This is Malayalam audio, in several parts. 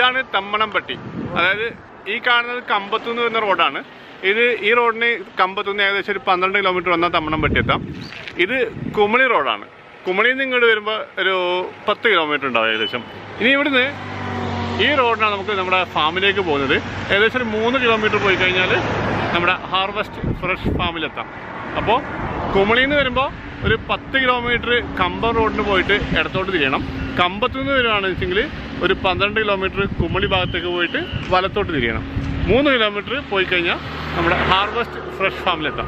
ഇതാണ് തമ്മണംപട്ടി അതായത് ഈ കാണുന്നത് കമ്പത്തുനിന്ന് വരുന്ന റോഡാണ് ഇത് ഈ റോഡിന് കമ്പത്തുനിന്ന് ഏകദേശം ഒരു പന്ത്രണ്ട് കിലോമീറ്റർ വന്നാൽ തമ്മണംപട്ടി എത്താം ഇത് കുമളി റോഡാണ് കുമളിയിൽ നിന്ന് ഇങ്ങോട്ട് വരുമ്പോൾ ഒരു പത്ത് കിലോമീറ്റർ ഉണ്ടാവും ഏകദേശം ഇനി ഇവിടുന്ന് ഈ റോഡിനാണ് നമുക്ക് നമ്മുടെ ഫാമിലേക്ക് പോകുന്നത് ഏകദേശം ഒരു മൂന്ന് കിലോമീറ്റർ പോയി കഴിഞ്ഞാൽ നമ്മുടെ ഹാർവെസ്റ്റ് ഫ്രഷ് ഫാമിലെത്താം അപ്പോൾ കുമളിയിൽ നിന്ന് വരുമ്പോൾ ഒരു പത്ത് കിലോമീറ്റർ കമ്പം റോഡിന് പോയിട്ട് ഇടത്തോട്ട് തിരിയണം കമ്പത്തു നിന്ന് വരുവാണെന്ന് വെച്ചെങ്കിൽ ഒരു പന്ത്രണ്ട് കിലോമീറ്റർ കുമളി ഭാഗത്തേക്ക് പോയിട്ട് വലത്തോട്ട് തിരിയണം മൂന്ന് കിലോമീറ്റർ പോയി കഴിഞ്ഞാൽ നമ്മുടെ ഹാർവെസ്റ്റ് ഫ്രഷ് ഫാമിലെത്താം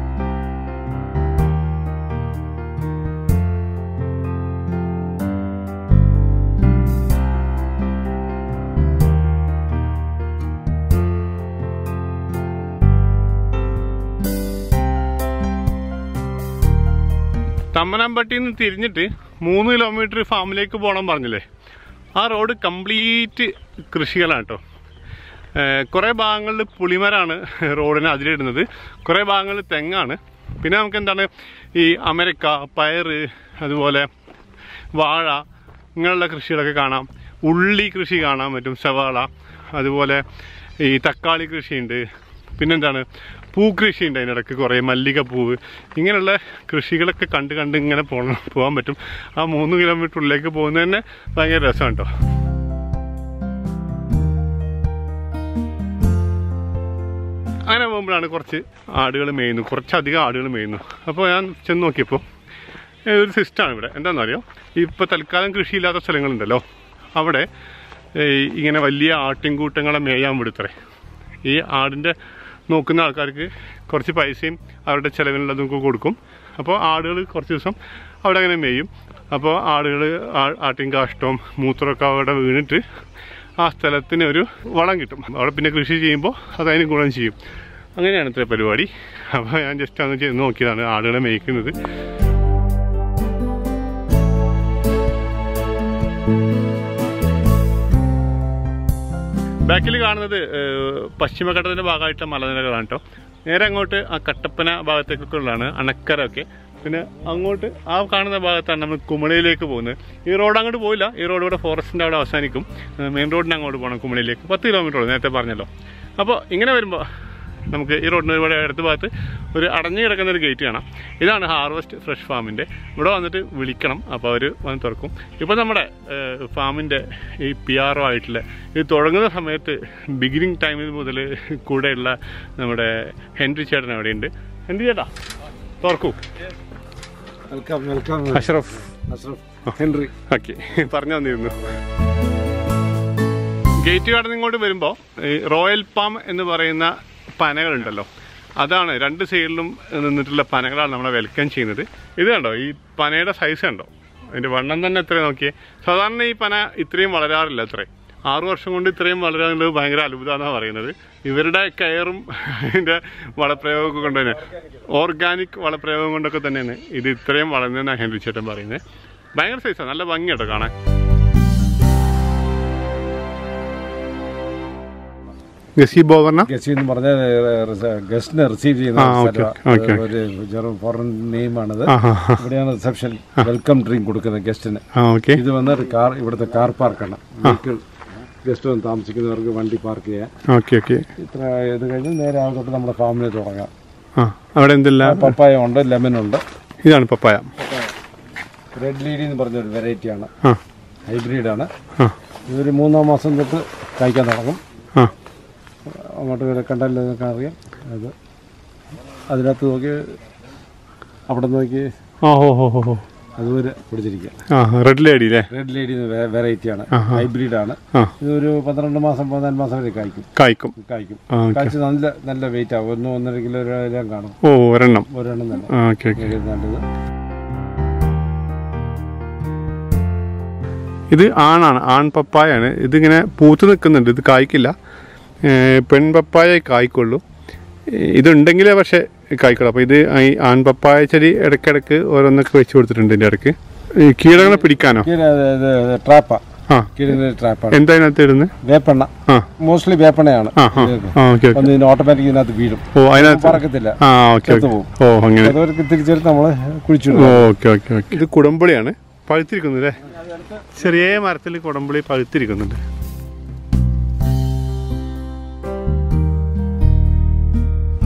തമ്മനാമ്പട്ടിയിൽ നിന്ന് തിരിഞ്ഞിട്ട് മൂന്ന് കിലോമീറ്റർ ഫാമിലേക്ക് പോകണം പറഞ്ഞില്ലേ ആ റോഡ് കംപ്ലീറ്റ് കൃഷികളാണ് കേട്ടോ കുറേ ഭാഗങ്ങളിൽ പുളിമരാണ് റോഡിന് അതിലിടുന്നത് കുറേ ഭാഗങ്ങളിൽ തെങ്ങാണ് പിന്നെ നമുക്ക് എന്താണ് ഈ അമരക്ക പയറ് അതുപോലെ വാഴ ഇങ്ങനെയുള്ള കൃഷികളൊക്കെ കാണാം ഉള്ളി കൃഷി കാണാൻ പറ്റും സവാള അതുപോലെ ഈ തക്കാളി കൃഷിയുണ്ട് പിന്നെന്താണ് പൂക്കൃഷി ഉണ്ട് അതിനിടയ്ക്ക് കുറേ മല്ലികപ്പൂവ് ഇങ്ങനെയുള്ള കൃഷികളൊക്കെ കണ്ട് കണ്ട് ഇങ്ങനെ പോകണം പോകാൻ പറ്റും ആ മൂന്ന് കിലോമീറ്റർ ഉള്ളിലേക്ക് പോകുന്നത് തന്നെ ഭയങ്കര രസമാണ് കേട്ടോ അങ്ങനെ പോകുമ്പോഴാണ് കുറച്ച് ആടുകൾ മേയുന്നു കുറച്ചധികം ആടുകൾ മേയുന്നു അപ്പോൾ ഞാൻ ചെന്ന് നോക്കിയപ്പോൾ ഏ, ഒരു സിസ്റ്റമാണ് ഇവിടെ എന്താണെന്നറിയോ ഇപ്പോൾ തൽക്കാലം കൃഷിയില്ലാത്ത സ്ഥലങ്ങളുണ്ടല്ലോ അവിടെ ഏ, ഇങ്ങനെ വലിയ ആട്ടിൻകൂട്ടങ്ങളെ മേയാൻ വിടുത്തറേ ഈ ആടിൻ്റെ നോക്കുന്ന ആൾക്കാർക്ക് കുറച്ച് പൈസയും അവരുടെ ചിലവിനുള്ളതൊക്കെ കൊടുക്കും അപ്പോൾ ആടുകൾ കുറച്ച് ദിവസം അവിടെ അങ്ങനെ മേയും അപ്പോൾ ആടുകൾ ആട്ടിൻ കാഷ്ടവും മൂത്രമൊക്കെ അവിടെ വീണിട്ട് ആ സ്ഥലത്തിന് ഒരു വളം കിട്ടും അവിടെ പിന്നെ കൃഷി ചെയ്യുമ്പോൾ അതതിന് ഗുണം ചെയ്യും അങ്ങനെയാണ് ഇത്ര പരിപാടി അപ്പോൾ ഞാൻ ജസ്റ്റ് അന്ന് ചെയ്ത് നോക്കിയതാണ് ആടുകളെ മേയ്ക്കുന്നത് ബാക്കിൽ കാണുന്നത് ഏഹ്, പശ്ചിമഘട്ടത്തിൻ്റെ ഭാഗമായിട്ട് മലനിരകളാണ് കേട്ടോ നേരെ അങ്ങോട്ട് ആ കട്ടപ്പന ഭാഗത്തേക്കൊക്കെ ഉള്ളതാണ് അണക്കരൊക്കെ പിന്നെ അങ്ങോട്ട് ആ കാണുന്ന ഭാഗത്താണ് നമ്മൾ കുമളിയിലേക്ക് പോകുന്നത് ഈ റോഡ് അങ്ങോട്ട് പോയില്ല ഈ റോഡ് ഇവിടെ ഫോറസ്റ്റിൻ്റെ അവിടെ അവസാനിക്കും മെയിൻ റോഡിന് അങ്ങോട്ട് പോകണം കുമളിയിലേക്ക് പത്ത് കിലോമീറ്റർ ഉള്ളൂ നേരത്തെ പറഞ്ഞല്ലോ അപ്പോൾ ഇങ്ങനെ വരുമ്പോൾ നമുക്ക് ഈ റോഡിന് ഇവിടെ അടുത്ത ഭാഗത്ത് ഒരു അടഞ്ഞു കിടക്കുന്ന ഒരു ഗേറ്റ് കാണാം ഇതാണ് ഹാർവസ്റ്റ് ഫ്രഷ് ഫാമിൻ്റെ ഇവിടെ വന്നിട്ട് വിളിക്കണം അപ്പോൾ അവർ വന്ന് തുറക്കും ഇപ്പോൾ നമ്മുടെ ഫാമിൻ്റെ ഈ പി ആർ ഒ ആയിട്ടുള്ള ഇത് തുടങ്ങുന്ന സമയത്ത് ബിഗിനിങ് ടൈമിൽ മുതൽ കൂടെയുള്ള നമ്മുടെ ഹെൻറി ചേട്ടൻ അവിടെയുണ്ട് ഹെൻറി ചേട്ടാ തുറക്കൂ welcome welcome Ashraf Ashraf Henry okay പറഞ്ഞു തന്നിരുന്നു ഗേറ്റ് കടന്ന് ഇങ്ങോട്ട് വരുമ്പോൾ റോയൽ പാം എന്ന് പറയുന്ന പനകളുണ്ടല്ലോ അതാണ് രണ്ട് സൈഡിലും നിന്നിട്ടുള്ള പനകളാണ് നമ്മളെ വെൽക്കം ചെയ്യുന്നത് ഇത് കണ്ടോ ഈ പനയുടെ സൈസ് കണ്ടോ അതിന്റെ വണ്ണം തന്നെ എത്ര നോക്കിയേ സാധാരണ ഈ പന ഇത്രയും വളരാറില്ല അത്രേ ആറു വർഷം കൊണ്ട് ഇത്രയും വളരാനുള്ളത് ഭയങ്കര അത്ഭുതമാണെന്നാണ് പറയുന്നത് ഇവരുടെ കെയറും അതിൻ്റെ വളപ്രയോഗമൊക്കെ കൊണ്ട് തന്നെ ഓർഗാനിക് വളപ്രയോഗം കൊണ്ടൊക്കെ തന്നെയാണ് ഇത് ഇത്രയും വളർന്നതെന്നാണ് ഹെൻറി ചേട്ടൻ പറയുന്നത് ഭയങ്കര സൈസാണ് നല്ല ഭംഗി കേട്ടോ കാണാൻ ഗസി ബോവർണ ഗസി എന്ന് പറഞ്ഞ ഗസ്റ്റിനെ റിസീവ് ചെയ്യുന്ന ആ, ഒരു ഓക്കേ, സ്ഥലമാണ്. ഓക്കേ. ഒരു ജർമ്മൻ ഫോറിൻ നെയിമാണത് ആ ഹാ ഹാ ഇവിടെയാണ് റിസപ്ഷൻ വെൽക്കം ഡ്രിങ്ക് കൊടുക്കുന്നത് ഗസ്റ്റിന് ആ ഓക്കെ ഇത് വന്ന് ഒരു കാർ ഇവിടുത്തെ കാർ പാർക്കാണ് വെഹിക്കിൾ ഗസ്റ്റ് വന്ന് താമസിക്കുന്നവർക്ക് വണ്ടി പാർക്ക് ചെയ്യാം ഓക്കെ ഓക്കെ ഇത്ര ഇത് കഴിഞ്ഞ് നേരെ അവിടെ തൊട്ട് നമ്മുടെ ഫാമിലി തുടങ്ങാം ആ അവിടെ എന്തെല്ലാം പപ്പായ ഉണ്ട് ലെമൺ ഉണ്ട് ഇതാണ് പപ്പായ റെഡ് ലീഡി എന്ന് പറഞ്ഞൊരു വെറൈറ്റിയാണ് ആ ഹൈബ്രിഡാണ് ആ ഇതൊരു മൂന്നാം മാസം തൊട്ട് കഴിക്കാൻ തുടങ്ങും ആ അങ്ങോട്ട് വരെ കണ്ടാലേ നിങ്ങൾക്ക് അറിയാം അത് അതിനകത്ത് നോക്കി അവിടെ നോക്കി ആ ഹോ ഹോ ഹോ ഹോ അതുവരെ പിടിച്ചിരിക്കുക ആ റെഡ് ലേഡി അല്ലേ റെഡ് ലേഡി വെറൈറ്റിയാണ് ഹൈബ്രിഡാണ് ആ ഇതൊരു പന്ത്രണ്ട് മാസം പതിനാല് മാസം വരെ കായ്ക്കും കായ്ക്കും കായ്ക്കും ആ ഓക്കെ കായ്ച്ച് നല്ല നല്ല വെയിറ്റ് ആവും ഒന്ന് ഒന്നര കിലോ എല്ലാം കാണും ഓ ഒരെണ്ണം ഒരെണ്ണം തന്നെ ആ ഓക്കെ ഓക്കെ ഇത് നല്ലത് ഇത് ആണാണ് ആൺ പപ്പായാണ് ഇതിങ്ങനെ പൂത്ത് നിൽക്കുന്നുണ്ട് ഇത് കായ്ക്കില്ല ഏ, പെൺ പപ്പായ കായ്ക്കുള്ളൂ ഏ, ഇതുണ്ടെങ്കിലേ പക്ഷേ കായ്ക്കുള്ളൂ അപ്പോൾ ഇത് ഈ ആൺ പപ്പായ ചെടി ഇടയ്ക്കിടയ്ക്ക് ഓരോന്നൊക്കെ വെച്ച് കൊടുത്തിട്ടുണ്ട് ഇതിൻ്റെ ഇടയ്ക്ക് ഈ കീടങ്ങളെ പിടിക്കാനോ ട്രാപ്പാ ആ കിഴിഞ്ഞ ട്രാപ്പാണ് എന്താ ഇതിനകത്ത് ഇടുന്നത് വേപ്പെണ്ണ ആ മോസ്റ്റ്ലി വേപ്പെണ്ണയാണ് ആ ആ ആ ഓക്കെ ഓക്കെ ഒന്ന് ഇതിന് ഓട്ടോമാറ്റിക് ഇതിനകത്ത് വീഴും ഓ അതിനകത്ത് പറക്കത്തില്ല ആ ഓക്കെ ചത്തു ഓക്കെ ഓ അങ്ങനെ അതവർക്ക് തിരിച്ചെടുത്ത് നമ്മൾ കുഴിച്ചിടും ഓക്കെ ഓക്കെ ഓക്കെ ഇത് കുടംപുളിയാണ് പഴുത്തിരിക്കുന്നു അല്ലേ ചെറിയ മരത്തിൽ കുടംപുളി പഴുത്തിരിക്കുന്നുണ്ട്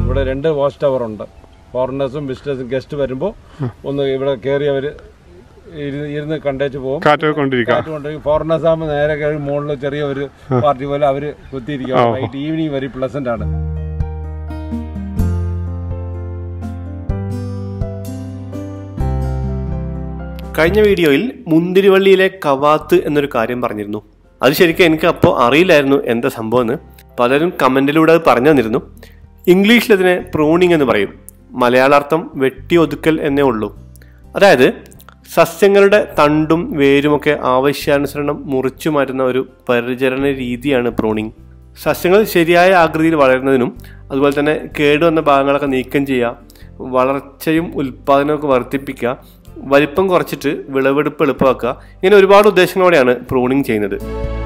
ഇവിടെ രണ്ട് വാച്ച് ടവർ ഉണ്ട് ഫോറിനേഴ്സും വിസിറ്റേഴ്സും ഗസ്റ്റ് വരുമ്പോൾ ഒന്ന് ഇവിടെ കയറി അവർ ഇരുന്ന് കണ്ടേച്ച് പോകും കാറ്റൊക്കെ കൊണ്ടിരിക്കാം കാറ്റുകൊണ്ടെങ്കിൽ ഫോറിനേഴ്സ് ആകുമ്പോൾ നേരെ കയറി മുകളിൽ ചെറിയ ഒരു പാർട്ടി പോലെ അവർ കുത്തിയിരിക്കും വൈകിട്ട് ഈവനിങ് വെരി പ്ലസന്റ് ആണ് കഴിഞ്ഞ വീഡിയോയിൽ മുന്തിരിവള്ളിയിലെ കവാത്ത് എന്നൊരു കാര്യം പറഞ്ഞിരുന്നു അത് ശരിക്കും എനിക്ക് അപ്പോൾ അറിയില്ലായിരുന്നു എന്താ സംഭവം എന്ന് പലരും കമൻറ്റിലൂടെ അത് പറഞ്ഞു തന്നിരുന്നു ഇംഗ്ലീഷിൽ അതിനെ പ്രൂണിംഗ് എന്ന് പറയും മലയാളാർത്ഥം വെട്ടി ഒതുക്കൽ എന്നേ ഉള്ളൂ അതായത് സസ്യങ്ങളുടെ തണ്ടും വേരുമൊക്കെ ആവശ്യാനുസരണം മുറിച്ചു മാറ്റുന്ന ഒരു പരിചരണ രീതിയാണ് പ്രൂണിംഗ് സസ്യങ്ങൾ ശരിയായ ആകൃതിയിൽ വളരുന്നതിനും അതുപോലെ തന്നെ കേടുവന്ന ഭാഗങ്ങളൊക്കെ നീക്കം ചെയ്യുക വളർച്ചയും ഉൽപ്പാദനവും ഒക്കെ വർദ്ധിപ്പിക്കുക വലിപ്പം കുറച്ചിട്ട് വിളവെടുപ്പ് എളുപ്പമാക്കുക ഇങ്ങനെ ഒരുപാട് ഉദ്ദേശങ്ങളോടെയാണ് പ്രൂണിംഗ് ചെയ്യുന്നത്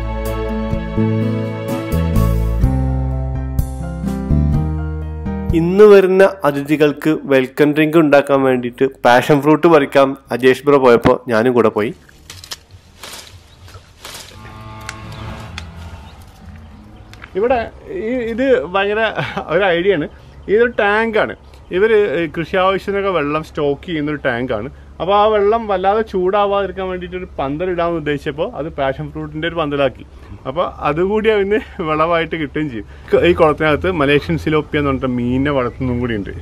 ഇന്ന് വരുന്ന അതിഥികൾക്ക് വെൽക്കം ഡ്രിങ്ക് ഉണ്ടാക്കാൻ വേണ്ടിയിട്ട് പാഷൻ ഫ്രൂട്ട് പറിക്കാൻ അജേഷ് ബ്രോ പോയപ്പോൾ ഞാനും കൂടെ പോയി ഇവിടെ ഈ ഇത് ഭയങ്കര ഒരു ഐഡിയ ആണ് ഇതൊരു ടാങ്കാണ് ഇവർ കൃഷി ആവശ്യത്തിനൊക്കെ വെള്ളം സ്റ്റോക്ക് ചെയ്യുന്ന ഒരു ടാങ്കാണ് അപ്പോൾ ആ വെള്ളം വല്ലാതെ ചൂടാവാതിരിക്കാൻ വേണ്ടിയിട്ട് ഒരു പന്തലിടാമെന്ന് ഉദ്ദേശിച്ചപ്പോൾ അത് പാഷൻ ഫ്രൂട്ടിൻ്റെ ഒരു പന്തലാക്കി അപ്പോൾ അതുകൂടി അതിന് വിളവായിട്ട് കിട്ടുകയും ചെയ്യും ക- ഈ കുളത്തിനകത്ത് മലേഷ്യൻ സിലോപ്പിയ എന്ന് പറഞ്ഞിട്ട് മീനിനെ വളർത്തുന്നതും കൂടി ഉണ്ട്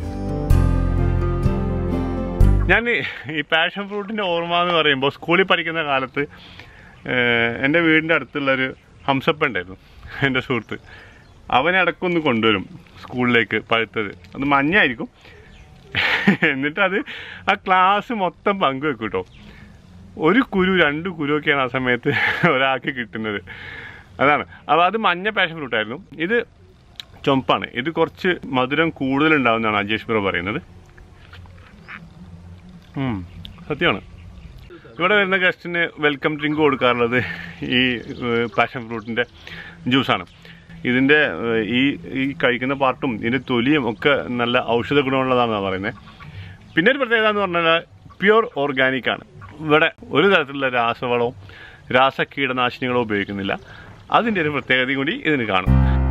ഞാൻ ഈ പാഷൻ ഫ്രൂട്ടിൻ്റെ ഓർമ്മ എന്ന് പറയുമ്പോൾ സ്കൂളിൽ പഠിക്കുന്ന കാലത്ത് ഏഹ്, എൻ്റെ വീടിൻ്റെ അടുത്തുള്ളൊരു ഹംസപ്പ ഉണ്ടായിരുന്നു എൻ്റെ സുഹൃത്ത് അവനെ അടക്കൊന്ന് കൊണ്ടുവരും സ്കൂളിലേക്ക് പഴുത്തത് അത് മഞ്ഞായിരിക്കും എന്നിട്ട് അത് ആ ക്ലാസ് മൊത്തം പങ്കുവെക്കും കേട്ടോ ഒരു കുരു രണ്ട് കുരുവൊക്കെയാണ് ആ സമയത്ത് ഒരാൾക്ക് കിട്ടുന്നത് അതാണ് അപ്പോൾ അത് മഞ്ഞ പാഷൻ ഫ്രൂട്ടായിരുന്നു ഇത് ചുമപ്പാണ് ഇത് കുറച്ച് മധുരം കൂടുതലുണ്ടാവുന്നതാണ് അജേഷ് ബ്രോ പറയുന്നത് ഉം, സത്യമാണ് ഇവിടെ വരുന്ന ഗസ്റ്റിന് വെൽക്കം ഡ്രിങ്ക് കൊടുക്കാറുള്ളത് ഈ പാഷൻ ഫ്രൂട്ടിൻ്റെ ജ്യൂസാണ് ഇതിൻ്റെ ഏഹ്, ഈ ഈ കഴിക്കുന്ന പാർട്ടും ഇതിൻ്റെ തൊലിയും ഒക്കെ നല്ല ഔഷധ ഗുണമുള്ളതാണെന്നാണ് പറയുന്നത് പിന്നെ ഒരു പ്രത്യേകത എന്ന് പറഞ്ഞാൽ പ്യുർ ഓർഗാനിക് ആണ് ഇവിടെ ഒരു തരത്തിലുള്ള രാസവളവും രാസ കീടനാശിനികളോ ഉപയോഗിക്കുന്നില്ല അതിൻ്റെ ഒരു പ്രത്യേകത കൂടി ഇതിന് കാണും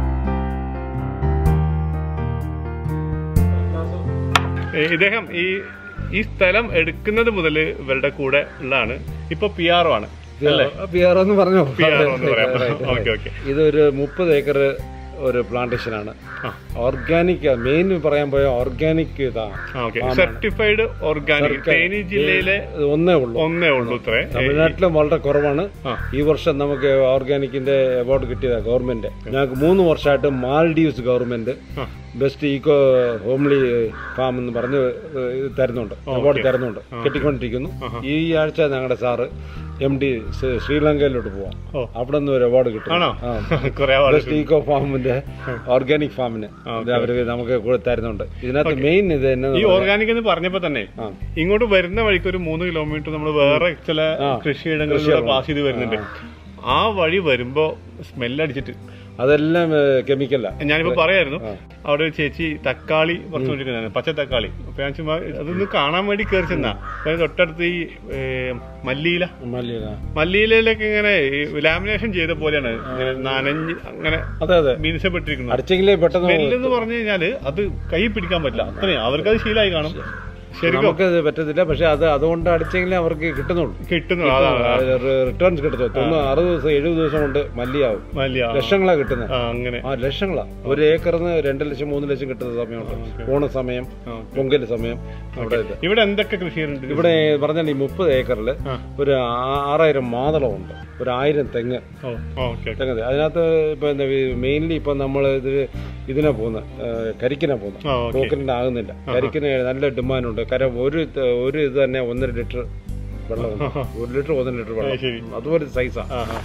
ഏ, ഇദ്ദേഹം ഈ ഈ സ്ഥലം എടുക്കുന്നത് മുതൽ ഇവരുടെ കൂടെ ഉള്ളതാണ് ഇപ്പൊ പി ആർ ആണ് അല്ലേ പിയറോ എന്ന് പറഞ്ഞോ PRO എന്ന് പറയാം. Okay, okay. ഇതൊരു മുപ്പത് ഏക്കർ ഒരു പ്ലാന്റേഷൻ ആണ് ആ. ഓർഗാനിക് മെയിൻ പറയാൻ പോയ ഓർഗാനിക് ഇതാണ് ഓക്കെ സർട്ടിഫൈഡ് ഓർഗാനിക് തേനി ജില്ലയിലെ ഇത് ഒന്നേ ഉള്ളൂ ഒന്നേ ഉള്ളൂ ഇത്രേ തമിഴ്നാട്ടിലും വളരെ കുറവാണ് ആ. ഈ വർഷം നമുക്ക് ഓർഗാനിക്കിന്റെ അവാർഡ് കിട്ടിയതാ ഗവൺമെന്റ് ഞങ്ങൾക്ക് മൂന്ന് വർഷമായിട്ട് മാൽഡീവ്സ് ഗവൺമെന്റ് ആ. ബെസ്റ്റ് ഈക്കോ ഹോംലി ഫാം എന്ന് പറഞ്ഞ് ഏഹ്, ഇത് തരുന്നുണ്ട് അവാർഡ് തരുന്നുണ്ട് കിട്ടിക്കൊണ്ടിരിക്കുന്നു ഈ ആഴ്ച ഞങ്ങളുടെ സാറ് എം ഡി ശ്രീലങ്കയിലോട്ട് പോവാം ഓ. അവിടെ നിന്ന് ഒരു അവാർഡ് കിട്ടും ആണോ ആ. കുറെ ബെസ്റ്റ് ഈക്കോ ഫാമിന്റെ ഓർഗാനിക് ഫാമിന് ഇത് അവര് നമുക്ക് കൂടെ തരുന്നുണ്ട് ഇതിനകത്ത് മെയിൻ ഇത് തന്നെ ഈ ഓർഗാനിക് എന്ന് പറഞ്ഞപ്പോ തന്നെ ആ. ഇങ്ങോട്ട് വരുന്ന വഴിക്ക് ഒരു മൂന്ന് കിലോമീറ്റർ നമ്മൾ വേറെ ചില ആ. കൃഷിയിടങ്ങളിലൂടെ പാസ് ചെയ്ത് വരുന്നുണ്ട് ആ വഴി വരുമ്പോ സ്മെല്ലടിച്ചിട്ട് അതെല്ലാം കെമിക്കലാ ഞാനിപ്പോ പറയായിരുന്നു അവിടെ ഒരു ചേച്ചി തക്കാളി പറിച്ചുകൊണ്ടിരിക്കുന്നതാണ് പച്ച തക്കാളി അപ്പൊ ഞാൻ ചുമ്മാ അതൊന്ന് കാണാൻ വേണ്ടി കയറി ചെന്നാ അപ്പൊ തൊട്ടടുത്ത് ഈ ഏ, മല്ലിയില മല്ലിയില മല്ലിയിലയിലൊക്കെ ഇങ്ങനെ ലാമിനേഷൻ ചെയ്ത പോലെയാണ് ഇങ്ങനെ നനഞ്ഞ് അങ്ങനെ അതെ അതെ മീൻസപ്പെട്ടിരിക്കുന്നത് അടിച്ചെങ്കിലേ പെട്ടെന്ന് സ്മെല്ലെന്ന് പറഞ്ഞു കഴിഞ്ഞാല് അത് കൈ പിടിക്കാൻ പറ്റില്ല അത്രയും അവർക്കത് ശീലമായി കാണും ശരിക്കും നമുക്കത് പറ്റത്തില്ല പക്ഷെ അത് അതുകൊണ്ട് അടിച്ചെങ്കിലേ അവർക്ക് കിട്ടുന്നുള്ളൂ കിട്ടുന്നു അതാണ് റിട്ടേൺസ് കിട്ടത്തില്ല തൊണ്ണൂറ് അറുപത് ദിവസം എഴുപത് ദിവസം കൊണ്ട് മല്ലിയാവും മല്ലിയ ലക്ഷങ്ങളാ കിട്ടുന്നത് ആ അങ്ങനെ ആ ലക്ഷങ്ങളാ ഒരു ഏക്കറിന് രണ്ട് ലക്ഷം മൂന്ന് ലക്ഷം കിട്ടുന്ന സമയമുണ്ട് ഓണ സമയം പൊങ്കൽ സമയം അവിടെ ഇത് ഇവിടെ എന്തൊക്കെ കൃഷികളുണ്ട് ഇവിടെ പറഞ്ഞാൽ ഈ മുപ്പത് ഏക്കറിൽ ഒരു ആ- ആറായിരം മാതളമുണ്ട് ഒരു ആയിരം തെങ്ങ് ഓ ഓക്കെ തെങ്ങ് അതിനകത്ത് ഇപ്പൊ എന്താ മെയിൻലി ഇപ്പൊ നമ്മൾ ഇത് ഇതിനെ പോകുന്ന കരിക്കിനെ പോകുന്ന ആ ഓക്കെ ടോക്കണിന് ആകുന്നില്ല കരിക്കിന് നല്ല ഡിമാൻഡുണ്ട് കാരണം ഒരു ത- ഒരു ഇത് തന്നെ ഒന്നര ലിറ്റർ വെള്ളം ഒരു ലിറ്റർ ഒന്നര ലിറ്റർ വെള്ളം ശരി അതുപോലെ സൈസാ ആ ആ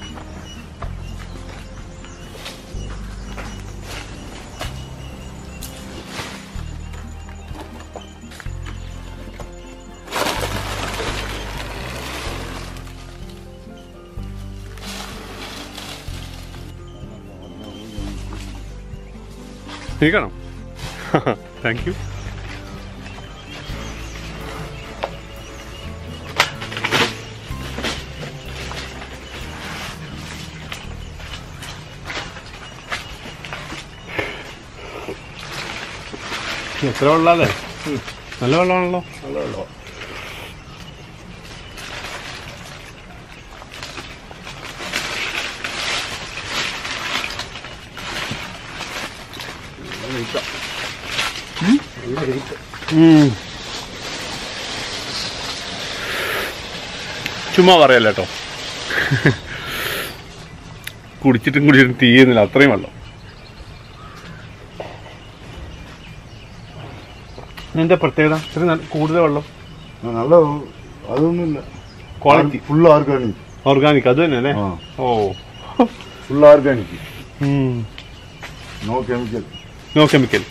നീക്കണം താങ്ക് യു എത്ര വെള്ളാല്ലേ നല്ല വെള്ളമാണല്ലോ നല്ല വെള്ളം ചുമ്മാ പറയല്ല കേട്ടോ കുടിച്ചിട്ടും കുടിച്ചിട്ടും തീയുന്നില്ല അത്രയും വെള്ളം എന്താ പ്രത്യേകത ഇത്ര നല്ല- കൂടുതൽ വെള്ളം നല്ല അതൊന്നുമില്ല ക്വാളിറ്റി ഫുൾ ഓർഗാനിക് ഓർഗാനിക് അത് തന്നെ അല്ലേ ആ ഓ full organic no chemical no chemical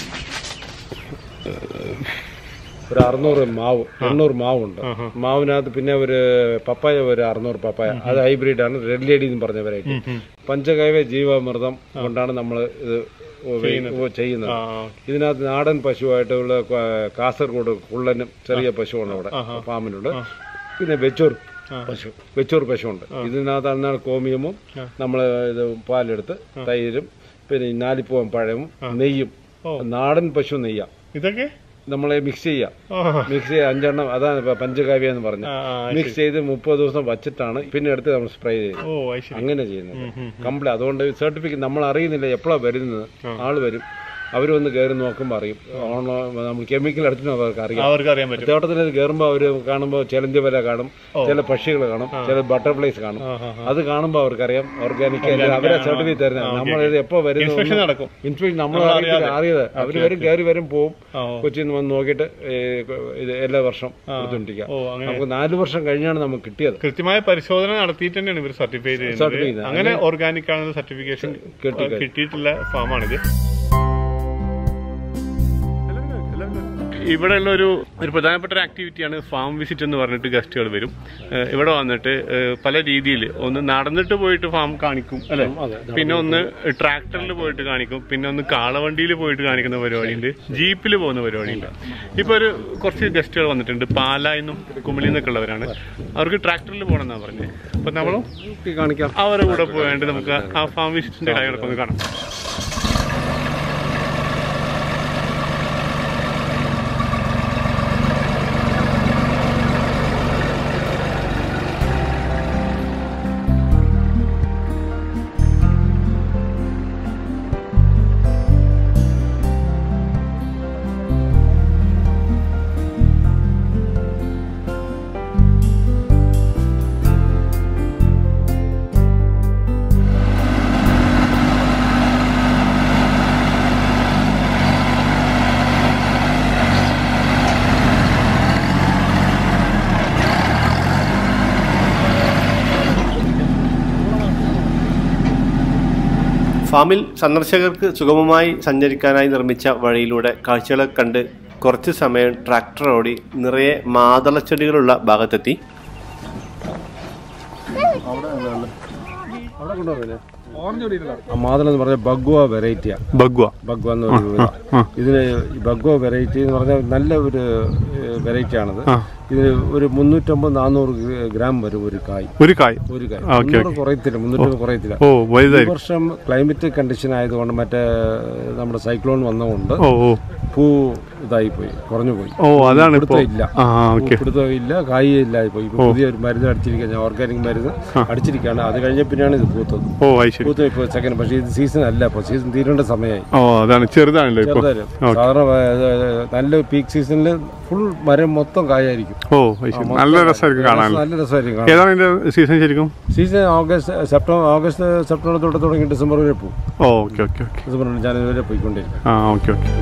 ഒരു അറുന്നൂറ് മാവ് എണ്ണൂറ് മാവുണ്ട് മാവിനകത്ത് പിന്നെ ഒരു പപ്പായ ഒരു അറുന്നൂറ് പപ്പായ അത് ഹൈബ്രിഡ് ആണ് റെഡ് ലേഡി എന്ന് പറഞ്ഞ വെറൈറ്റി പഞ്ചകൈവ ജീവാമൃതം കൊണ്ടാണ് നമ്മൾ ഇത് ഉപയോഗി- ഉപ- ചെയ്യുന്നത് ഇതിനകത്ത് നാടൻ പശുവായിട്ടുള്ള ക- കാസർഗോഡ് കുള്ളനും ചെറിയ പശുവാണ് അവിടെ ഫാമിലുണ്ട് പിന്നെ വെച്ചൂർ പശു വെച്ചൂർ പശുവുണ്ട് ഇതിനകത്താണ് കോമിയമും നമ്മൾ ഇത് പാലെടുത്ത് തൈരും പിന്നെ ഈ നാലിപ്പൂവൻ പഴവും നെയ്യും നാടൻ പശു നെയ്യാ ഇതൊക്കെ നമ്മളെ മിക്സ് ചെയ്യാം ആ, മിക്സ് ചെയ്യാം അഞ്ചെണ്ണം അതാണ് ഇപ്പൊ പഞ്ചകാവ്യ എന്ന് പറഞ്ഞത് ആ, ആ, മിക്സ് ചെയ്ത് മുപ്പത് ദിവസം വച്ചിട്ടാണ് പിന്നെ എടുത്ത് നമ്മൾ സ്പ്രേ ചെയ്യുന്നത് ഓ അത് ശരി അങ്ങനെ ചെയ്യുന്നത് കംപ്ലീറ്റ് അതുകൊണ്ട് സർട്ടിഫിക്കറ്റ് നമ്മൾ അറിയുന്നില്ല എപ്പോഴാണ് വരുന്നത് ആള് വരും അവർ വന്ന് കയറി നോക്കുമ്പോൾ അറിയും ഓണോ നമ്മൾ കെമിക്കൽ അടിച്ചിട്ട് അവർക്ക് അറിയാം അവർക്ക് അറിയാൻ പറ്റും തോട്ടത്തിൽ കയറുമ്പോൾ അവർ കാണുമ്പോൾ ചിലന്തി വല കാണും ചില പക്ഷികൾ കാണും ചില ബട്ടർഫ്ലൈസ് കാണും അത് കാണുമ്പോൾ അവർക്കറിയാം ഓർഗാനിക് അവരെ സർട്ടിഫിക്കറ്റ് തരുന്നത് നമ്മൾ എപ്പോ ഇൻസ്പെക്ഷൻ വരുന്നു നടക്കും ഇൻസ്പെക്ഷൻ നമ്മൾ അറിയത്തില്ല അറിയത് അവർ വരും കയറി വരും പോവും ആ, കൊച്ചിയിൽ നിന്ന് വന്ന് നോക്കിയിട്ട് ഏ, ഇത് എല്ലാ വർഷം കൊടുത്തോണ്ടിരിക്കുക ഓ അങ്ങനെ നമുക്ക് നാല് വർഷം കഴിഞ്ഞാണ് നമുക്ക് കിട്ടിയത് കൃത്യമായ പരിശോധന നടത്തിയിട്ട് തന്നെയാണ് ഇവർ സർട്ടിഫൈ Certify ചെയ്യുന്നത് ചെയ്യുന്നത്. അങ്ങനെ ഓർഗാനിക് ആണെന്ന് സർട്ടിഫിക്കേഷൻ കിട്ടി- കിട്ടിയിട്ടുള്ള ഫാമാണിത് ഇവിടെയുള്ള ഒരു ഒരു പ്രധാനപ്പെട്ട ഒരു ആക്ടിവിറ്റിയാണ് ഫാം വിസിറ്റ് എന്ന് പറഞ്ഞിട്ട് ഗസ്റ്റുകൾ വരും ഏഹ് ഇവിടെ വന്നിട്ട് ഏഹ് പല രീതിയിൽ ഒന്ന് നടന്നിട്ട് പോയിട്ട് ഫാം കാണിക്കും അല്ലെ പിന്നെ ഒന്ന് ട്രാക്ടറിൽ പോയിട്ട് കാണിക്കും പിന്നെ ഒന്ന് കാളവണ്ടിയിൽ പോയിട്ട് കാണിക്കുന്ന പരിപാടിയുണ്ട് ജീപ്പിൽ പോകുന്ന പരിപാടിയുണ്ട് ഇപ്പൊ ഒരു കുറച്ച് ഗസ്റ്റുകൾ വന്നിട്ടുണ്ട് പാലായിന്നും കുമിളിൽ നിന്നൊക്കെ ഉള്ളവരാണ് അവർക്ക് ട്രാക്ടറിൽ പോകണമെന്നാണ് പറഞ്ഞത് അപ്പൊ നമ്മളും കാണിക്കാം അവരുടെ കൂടെ പോയാണ്ട് നമുക്ക് ആ ഫാം വിസിറ്റിന്റെ കാര്യങ്ങളൊക്കെ ഒന്ന് കാണാം ഫാമിൽ സന്ദർശകർക്ക് സുഗമമായി സഞ്ചരിക്കാനായി നിർമ്മിച്ച വഴിയിലൂടെ കാഴ്ചകളൊക്കെ കണ്ട് കുറച്ച് സമയം ട്രാക്ടർ ഓടി നിറയെ മാതളച്ചെടികളുള്ള ഭാഗത്തെത്തി ആ മാതളം എന്ന് പറഞ്ഞാൽ ബഗ്വ വെറൈറ്റിയാ ബഗ്വ ബഗ്വ എന്ന് പറയുന്നത് ഇതിന് ഈ ബഗ്വ വെറൈറ്റി എന്ന് പറഞ്ഞാൽ നല്ല ഒരു വെറൈറ്റി ആണത് ഇതിന് ഒരു മുന്നൂറ്റമ്പത് നാനൂറ് ഗ്രാം വരും ഒരു കായ് ഒരു കായ് ഒരു കായ് ഓക്കേ, മുന്നൂറ് കുറയത്തില്ല മുന്നൂറ്റമ്പത് കുറയത്തില്ല ഓ ഈ വലുതായിരിക്കും വർഷം ക്ലൈമറ്റ് കണ്ടീഷൻ ആയതുകൊണ്ട് മറ്റേ നമ്മുടെ സൈക്ലോൺ വന്നതുകൊണ്ട് ഓ ഓ പൂ ഇതായി പോയി കുറഞ്ഞു പോയി ഓ അതാണ് ഇപ്പോ പിടുത്തം ഇല്ല ആ ഓക്കെ പിടുത്തം ഇല്ല കായ് ഇല്ലായി പോയി ഇപ്പൊ പുതിയ ഒരു മരുന്ന് അടിച്ചിരിക്കുക ഓർഗാനിക് മരുന്ന് അടിച്ചിരിക്കുകയാണ് അത് കഴിഞ്ഞ പിന്നെയാണ് ഇത് പൂത്തത് ഓ അത് ശരി പൂത്ത ഇപ്പോൾ സെക്കൻഡ് പക്ഷേ ഇത് സീസൺ അല്ല ഇപ്പോൾ സീസൺ തീരേണ്ട സമയമായി ഓ അതാണ് ചെറുതാണല്ലോ ഇപ്പൊ ചെറുതായാലും സാധാരണ വ- നല്ല പീക്ക് സീസണിൽ ഫുൾ മരം മൊത്തം കായായിരിക്കും ഓ അത് ശരി നല്ല രസമായിരിക്കും കാണാൻ നല്ല രസമായിരിക്കും കാണാൻ. ഏതാണ് ഇതിന്റെ സീസൺ ശരിക്കും season August September August September തൊട്ട് തുടങ്ങി ഡിസംബർ വരെ പോകും ഓ ഓക്കെ ഓക്കെ ഓക്കെ ഡിസംബർ ജനുവരി വരെ പോയിക്കൊണ്ടിരിക്കും ആ ഓക്കെ ഓക്കെ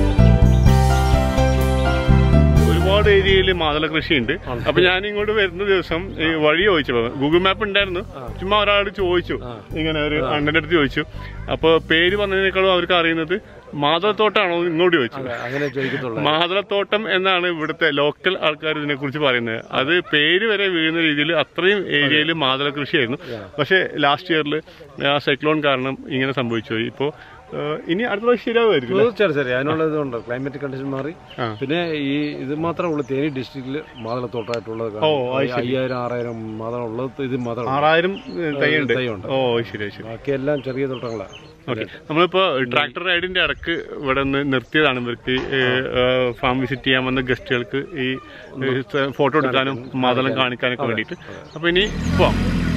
ഒരുപാട് ഏരിയയിൽ മാതള കൃഷിയുണ്ട് അപ്പൊ ഞാൻ ഇങ്ങോട്ട് വരുന്ന ദിവസം ഈ വഴി ചോദിച്ചപ്പോ ഗൂഗിൾ മാപ്പ് ഉണ്ടായിരുന്നു ചുമ്മാ ഒരാളോട് ചോദിച്ചു ഇങ്ങനെ ഒരു അണ്ണന്റെ അടുത്ത് ചോദിച്ചു അപ്പൊ പേര് പറഞ്ഞതിനേക്കാളും അവർക്ക് അറിയുന്നത് മാതളത്തോട്ടാണോ എന്ന് ഇങ്ങോട്ട് ചോദിച്ചു അങ്ങനെ ചോദിക്കത്തുള്ളൂ മാതളത്തോട്ടം എന്നാണ് ഇവിടുത്തെ ലോക്കൽ ആൾക്കാർ ഇതിനെ കുറിച്ച് പറയുന്നത് അത് പേര് വരെ വീഴുന്ന രീതിയിൽ അത്രയും ഏരിയയിൽ മാതള കൃഷിയായിരുന്നു പക്ഷേ ലാസ്റ്റ് ഇയറിൽ ആ സൈക്ലോൺ കാരണം ഇങ്ങനെ സംഭവിച്ചു പോയി ഇപ്പോൾ ഇനി അടുത്ത പ്രാവശ്യം ശരിയാവുമായിരിക്കും അല്ലേ? തീർച്ചയായിട്ടും ശരി അതിനുള്ള ഇതുണ്ട് ക്ലൈമറ്റ് കണ്ടീഷൻ മാറി ആ. പിന്നെ ഈ ഇത് മാത്രമേ ഉള്ളൂ തേനി ഡിസ്ട്രിക്റ്റിൽ മാതളത്തോട്ടമായിട്ടുള്ളത് ഓ, അത് ശരി. അയ്യായിരം ആറായിരം മാതളം ഉള്ളത് ഇത് മാത്രം ആറായിരം തൈയുണ്ട് തൈയുണ്ട്. ഓ ശരി ശരി ബാക്കിയെല്ലാം ചെറിയ തോട്ടങ്ങളാണ് ഓക്കെ നമ്മളിപ്പോ ട്രാക്ടർ റൈഡിന്റെ ഇടക്ക് ഇവിടെ നിന്ന് നിർത്തിയതാണ് ഇവർക്ക് ഫാം വിസിറ്റ് ചെയ്യാൻ വന്ന ഗസ്റ്റുകൾക്ക് ഈ ഫോട്ടോ എടുക്കാനും മാതളം കാണിക്കാനൊക്കെ വേണ്ടിയിട്ട് അപ്പൊ ഇനി പോവാം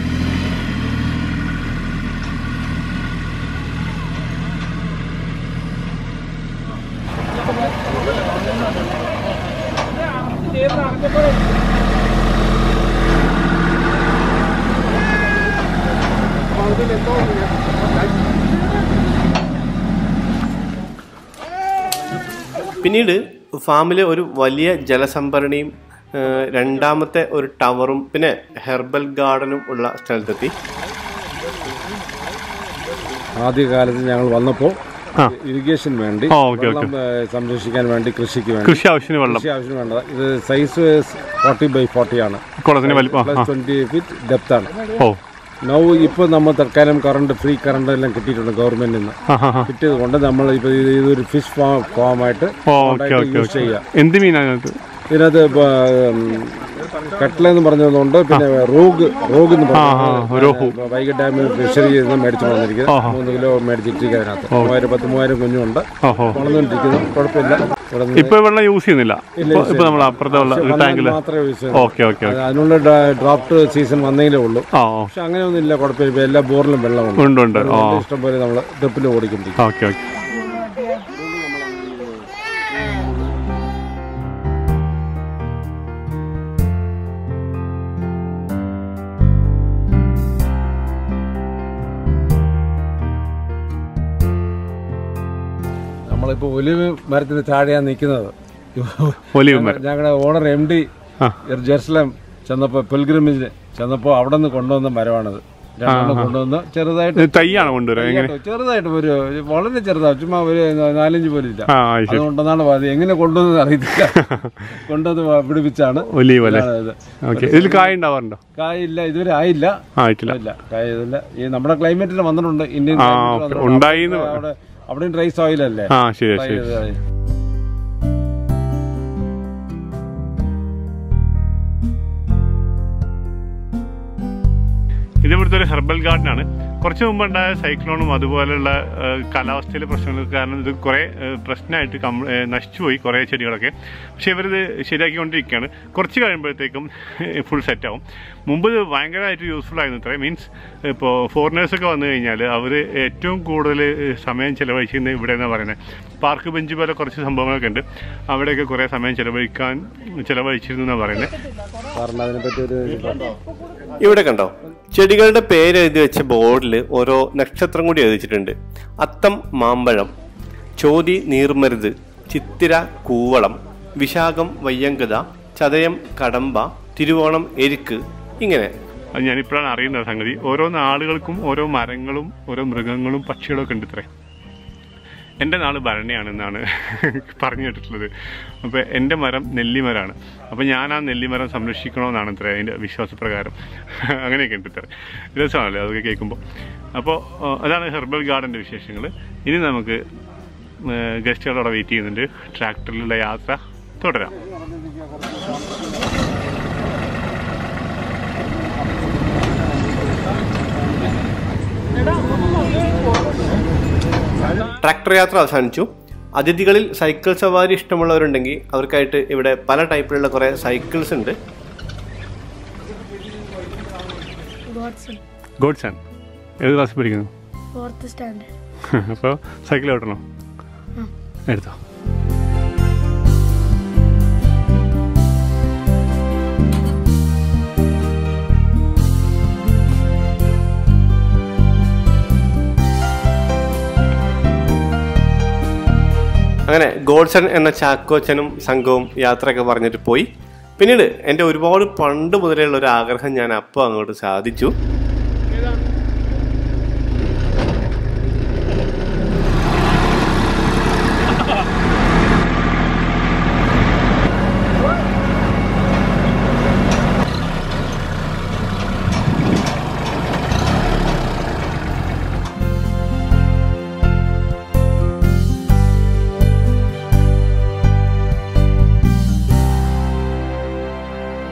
പിന്നീട് ഫാമിൽ ഒരു വലിയ ജലസംഭരണിയും ഏഹ്, രണ്ടാമത്തെ ഒരു ടവറും പിന്നെ ഹെർബൽ ഗാർഡനും ഉള്ള സ്ഥലത്തെത്തി ആദ്യകാലത്ത് ഞങ്ങൾ വന്നപ്പോൾ ആ. ഇറിഗേഷൻ വേണ്ടി ആ, ഓക്കെ, വെള്ളം ഏ, സംരക്ഷിക്കാൻ വേണ്ടി കൃഷിക്ക് വേണ്ടി കൃഷി ആവശ്യത്തിന് വെള്ളം കൃഷി ആവശ്യം വേണ്ടത് ഇത് സൈസ് ഫോർട്ടി ബൈ ഫോർട്ടി ആണ് കുളത്തിന് വലിപ്പം ആ, പ്ലസ് ട്വന്റി ഫീറ്റ് ഡെപ്ത് ആണ് ഓ നൗ ഇപ്പോൾ നമ്മൾ തൽക്കാലം കറണ്ട് ഫ്രീ കറണ്ട് എല്ലാം കിട്ടിയിട്ടുണ്ട് ഗവൺമെന്റിൽ നിന്ന് ആ ഹാ ഹാ കിട്ടിയത് കൊണ്ട് നമ്മൾ ഇപ്പോൾ ഇത് ഇതൊരു ഫിഷ് ഫാം ഫാമായിട്ട് ഓ ഓക്കെ ഓക്കെ യൂസ് ഓക്കെ ചെയ്യാം എന്ത് മീനാണ് അതിനകത്ത് ഇതിനകത്ത് ഇപ്പൊ, ഉം, കട്ട്ല എന്ന് പറഞ്ഞതുകൊണ്ട് പിന്നെ റോഗ് റോഗ് എന്ന് പറഞ്ഞു രോഹു വൈകിട്ട് ഡാമിൽ ഫിഷറി നിന്ന് മേടിച്ചു വന്നിരിക്കുന്നത് മൂന്ന് കിലോ മേടിച്ചിട്ടിരിക്കുക അതിനകത്ത് മൂവായിരം പത്ത് മൂവായിരം കുഞ്ഞുണ്ട് ഓഹോ വളർന്നുകൊണ്ടിരിക്കുന്നു കുഴപ്പമില്ല ഇവിടെ നിന്ന് ഇപ്പൊ വെള്ളം യൂസ് ചെയ്യുന്നില്ല ഇപ്പൊ ഇപ്പൊ നമ്മൾ അപ്പുറത്തെ വെള്ളം ഒരു ടാങ്കില് മാത്രമേ യൂസ് ചെയ്യുന്നു ഓക്കെ ഓക്കെ അത് അതിനുള്ള ഡ്രാഫ്റ്റ് സീസൺ വന്നെങ്കിലേ ഉള്ളൂ ആ ഓ, പക്ഷെ അങ്ങനെയൊന്നും ഇല്ല കുഴപ്പമില്ല ഇപ്പൊ എല്ലാ ബോറിലും വെള്ളമുണ്ട് ഉണ്ട് ഉണ്ട് ഓ അതുകൊണ്ട് ഇഷ്ടംപോലെ നമ്മൾ ട്രിപ്പിൽ ഓടിക്കൊണ്ടിരിക്കും ഓക്കെ ഓക്കെ നമ്മളിപ്പോ ഒലിവ് മരത്തിന് താഴെയാണ് നിൽക്കുന്നത് ഒലിവ് മരം ഞങ്ങളുടെ ഓണർ എം ഡി ആ. ജെറുസലേം ചെന്നപ്പോ പിൽഗ്രിമിന് ചെന്നപ്പോ അവിടെ നിന്ന് കൊണ്ടുവന്ന മരമാണത് രണ്ടെണ്ണം കൊണ്ടുവന്ന് ചെറുതായിട്ട് ഇത് തൈയാണ് കൊണ്ടുവരാൻ എങ്ങനെ ചെറുതായിട്ട് ഒരു വളരെ ചെറുതാണ് ചുമ്മാ ഒരു നാലഞ്ച് പോലും ഇല്ല ആ അത് ശരി അതുകൊണ്ടെന്നാണ് പറഞ്ഞത് എങ്ങനെ കൊണ്ടുവന്നത് അറിയത്തില്ല കൊണ്ടുവന്ന് വ- പിടിപ്പിച്ചാണ് ഒലീവ് അല്ലേ ഇതാണ് ഇത്. ഓക്കെ ഇതിൽ കായ ഉണ്ടാവാറുണ്ടോ കായില്ല ഇതുവരെ ആയില്ല ആ ആയിട്ടില്ല ഇല്ല കായ ഇതില്ല ഈ നമ്മുടെ ക്ലൈമറ്റിൽ വന്നിട്ടുണ്ട് ഇന്ത്യൻ ആ, climate ൽ ഓക്കേ. വന്നിട്ടുണ്ട്. ഉണ്ടായിന്ന് അവിടെ അവിടെയും ഡ്രൈ സോയിലല്ലേ ആ ശരി ശരി ഇത് ഇവിടുത്തെ ഒരു ഹെർബൽ ഗാർഡൻ ആണ് കുറച്ച് മുമ്പ് ഉണ്ടായ സൈക്ലോണും അതുപോലെയുള്ള ഏഹ്, കാലാവസ്ഥയിലെ പ്രശ്നങ്ങൾക്ക് കാരണം ഇത് കുറേ ഏഹ്, പ്രശ്നമായിട്ട് കം- ഏഹ്, നശിച്ചുപോയി കുറേ ചെടികളൊക്കെ പക്ഷെ ഇവരിത് ശരിയാക്കിക്കൊണ്ടിരിക്കുകയാണ് കുറച്ച് കഴിയുമ്പോഴത്തേക്കും ഫുൾ സെറ്റ് ആവും മുമ്പ് ഇത് ഭയങ്കരമായിട്ട് യൂസ്ഫുൾ ആയിരുന്നു ഇത്രയും മീൻസ് ഇപ്പോൾ ഫോറിനേഴ്സൊക്കെ വന്നു കഴിഞ്ഞാൽ അവർ ഏറ്റവും കൂടുതൽ സമയം ചിലവഴിക്കുന്നത് ഇവിടെ എന്നാണ് പറയുന്നത് പാർക്ക് ബെഞ്ച് പോലെ കുറച്ച് സംഭവങ്ങളൊക്കെ ഉണ്ട് അവിടെയൊക്കെ കുറേ സമയം ചിലവഴിക്കാൻ ചിലവഴിച്ചിരുന്നു എന്നാണ് പറയുന്നത് കാരണം അതിനെപ്പറ്റി ഒരു ഇവിടെ കണ്ടോ ചെടികളുടെ പേര് എഴുതി വെച്ച ബോർഡിൽ ഓരോ നക്ഷത്രം കൂടി എഴുതി വെച്ചിട്ടുണ്ട് അത്തം മാമ്പഴം ചോതി നീർമരുത് ചിത്തിര കൂവളം വിശാഖം വയ്യങ്കത ചതയം കടമ്പ തിരുവോണം എരുക്ക് ഇങ്ങനെ അത് ഞാനിപ്പോഴാണ് അറിയുന്നത് സംഗതി ഓരോ നാളുകൾക്കും ഓരോ മരങ്ങളും ഓരോ മൃഗങ്ങളും പക്ഷികളും ഒക്കെ ഉണ്ട് ഇത്രേ എൻ്റെ നാട് ഭരണിയാണെന്നാണ് പറഞ്ഞു കേട്ടിട്ടുള്ളത് അപ്പോൾ എൻ്റെ മരം നെല്ലിമരമാണ് അപ്പോൾ ഞാൻ ആ നെല്ലിമരം സംരക്ഷിക്കണമെന്നാണ് ഇത്ര അതിൻ്റെ വിശ്വാസപ്രകാരം അങ്ങനെയൊക്കെ ഉണ്ട് ഇത്ര രസമാണല്ലേ അതൊക്കെ കേൾക്കുമ്പോൾ അപ്പോൾ ആ, അതാണ് ഹെർബൽ ഗാർഡൻ്റെ വിശേഷങ്ങൾ ഇനി നമുക്ക് ഗസ്റ്റുകളോടെ വെയിറ്റ് ചെയ്യുന്നുണ്ട് ട്രാക്ടറിലുള്ള യാത്ര തുടരാം ട്രാക്ടർ യാത്ര അവസാനിച്ചു അതിഥികളിൽ സൈക്കിൾ സവാരി ഇഷ്ടമുള്ളവരുണ്ടെങ്കിൽ അവർക്കായിട്ട് ഇവിടെ പല ടൈപ്പിലുള്ള കുറേ സൈക്കിൾസ് ഉണ്ട് ഗോഡ്സൺ ഗോഡ്സൺ ഏത് ക്ലാസ്സിൽ പഠിക്കുന്നു ഫോർത്ത് സ്റ്റാൻഡേർഡ് അപ്പോൾ സൈക്കിൾ ഓട്ടണോ എടുത്തോ അങ്ങനെ ഗോഡ്സൺ എന്ന ചാക്കോച്ചനും സംഘവും യാത്രയൊക്കെ പറഞ്ഞിട്ട് പോയി പിന്നീട് എൻ്റെ ഒരുപാട് പണ്ട് മുതലുള്ള ഒരു ആഗ്രഹം ഞാൻ അപ്പോൾ അങ്ങോട്ട് സാധിച്ചു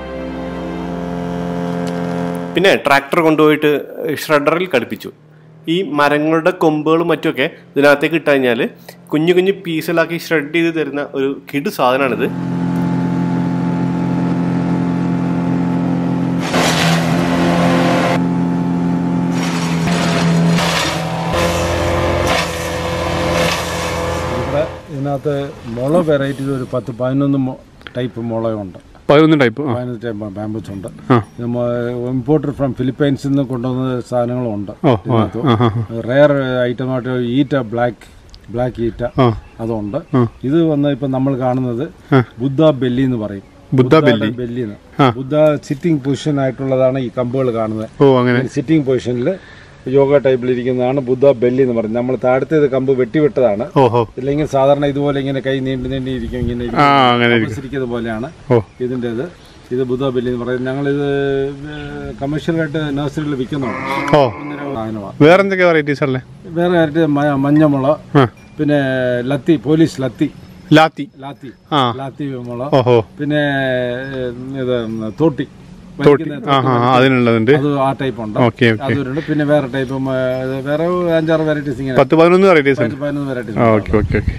പിന്നെ ട്രാക്ടർ കൊണ്ടുപോയിട്ട് ഷ്രെഡറിൽ ഘടിപ്പിച്ചു ഈ മരങ്ങളുടെ കൊമ്പുകളും മറ്റുമൊക്കെ ഇതിനകത്തേക്ക് ഇട്ട് കഴിഞ്ഞാൽ കുഞ്ഞു കുഞ്ഞു പീസുകളാക്കി ഷ്രെഡ് ചെയ്ത് തരുന്ന ഒരു കിടു സാധനമാണിത് ഇവിടെ ഇതിനകത്ത് മുള വെറൈറ്റിയിൽ ഒരു പത്ത് പതിനൊന്ന് ടൈപ്പ് മുളയുണ്ട് പതിനൊന്ന് ടൈപ്പ് ആ പതിനൊന്ന് ടൈപ്പ് ബാമ്പൂസ് ഉണ്ട് ആ. ഇമ്പോർട്ടഡ് ഫ്രം ഫിലിപ്പൈൻസിൽ നിന്ന് കൊണ്ടുവന്ന സാധനങ്ങളുണ്ട് ഓ ആ ആ ആ റെയർ ഐറ്റമായിട്ട് ഈറ്റ ബ്ലാക്ക് ബ്ലാക്ക് ഈറ്റ ആ അതുണ്ട് ഇത് വന്ന് ഇപ്പൊ നമ്മൾ കാണുന്നത് ബുദ്ധ ബെല്ലി എന്ന് പറയും Buddha belly belly Buddha sitting position ആയിട്ടുള്ളതാണ് ഈ കമ്പുകൾ കാണുന്നത് ഓ അങ്ങനെ സിറ്റിംഗ് പൊസിഷനിൽ യോഗ ടൈപ്പിൽ ഇരിക്കുന്നതാണ് ബുദ്ധ ബെല്ലി എന്ന് പറയുന്നത് നമ്മൾ താഴത്തേത് കമ്പ് വെട്ടിവിട്ടതാണ് ഓഹോ ഇല്ലെങ്കിൽ സാധാരണ ഇതുപോലെ ഇങ്ങനെ കൈ നീണ്ടു നീണ്ടി ഇരിക്കും ഇങ്ങനെ ആ അങ്ങനെ ഇരിക്കും. ഇരിക്കുന്നത് പോലെയാണ് ഓ ഇതിൻ്റെത് ഇത് ബുദ്ധ ബെല്ലി എന്ന് പറയുന്നത് ഞങ്ങളിത് കമേഴ്ഷ്യലായിട്ട് നഴ്സറിയിൽ വിൽക്കുന്നുണ്ട് ഓ സാധനമാണ് വേറെ എന്തൊക്കെ വെറൈറ്റീസ് അല്ലേ വേറെ ആയിട്ട് മ- മഞ്ഞമുള ആ പിന്നെ ലത്തി പോലീസ് ലത്തി ലാത്തി ലാത്തി ആ ലാത്തി മുള ഓഹോ പിന്നെ ഏഹ്, ഇത് തോട്ടി തോട്ടി വലിക്കുന്ന ആ ആ ആ, അതിനുള്ളതുണ്ട് അത് ആ ടൈപ്പ് ഉണ്ട് ഓക്കെ ഓക്കെ അതൊരുണ്ട് പിന്നെ വേറെ ടൈപ്പ് വേറെ അഞ്ചാറ് വെറൈറ്റീസ് ഇങ്ങനെ പത്ത് പതിനൊന്ന് വെറൈറ്റീസ് ഉണ്ട് പതിനൊന്ന് വെറൈറ്റീസ് ആ ഓക്കെ ഓക്കെ ഓക്കെ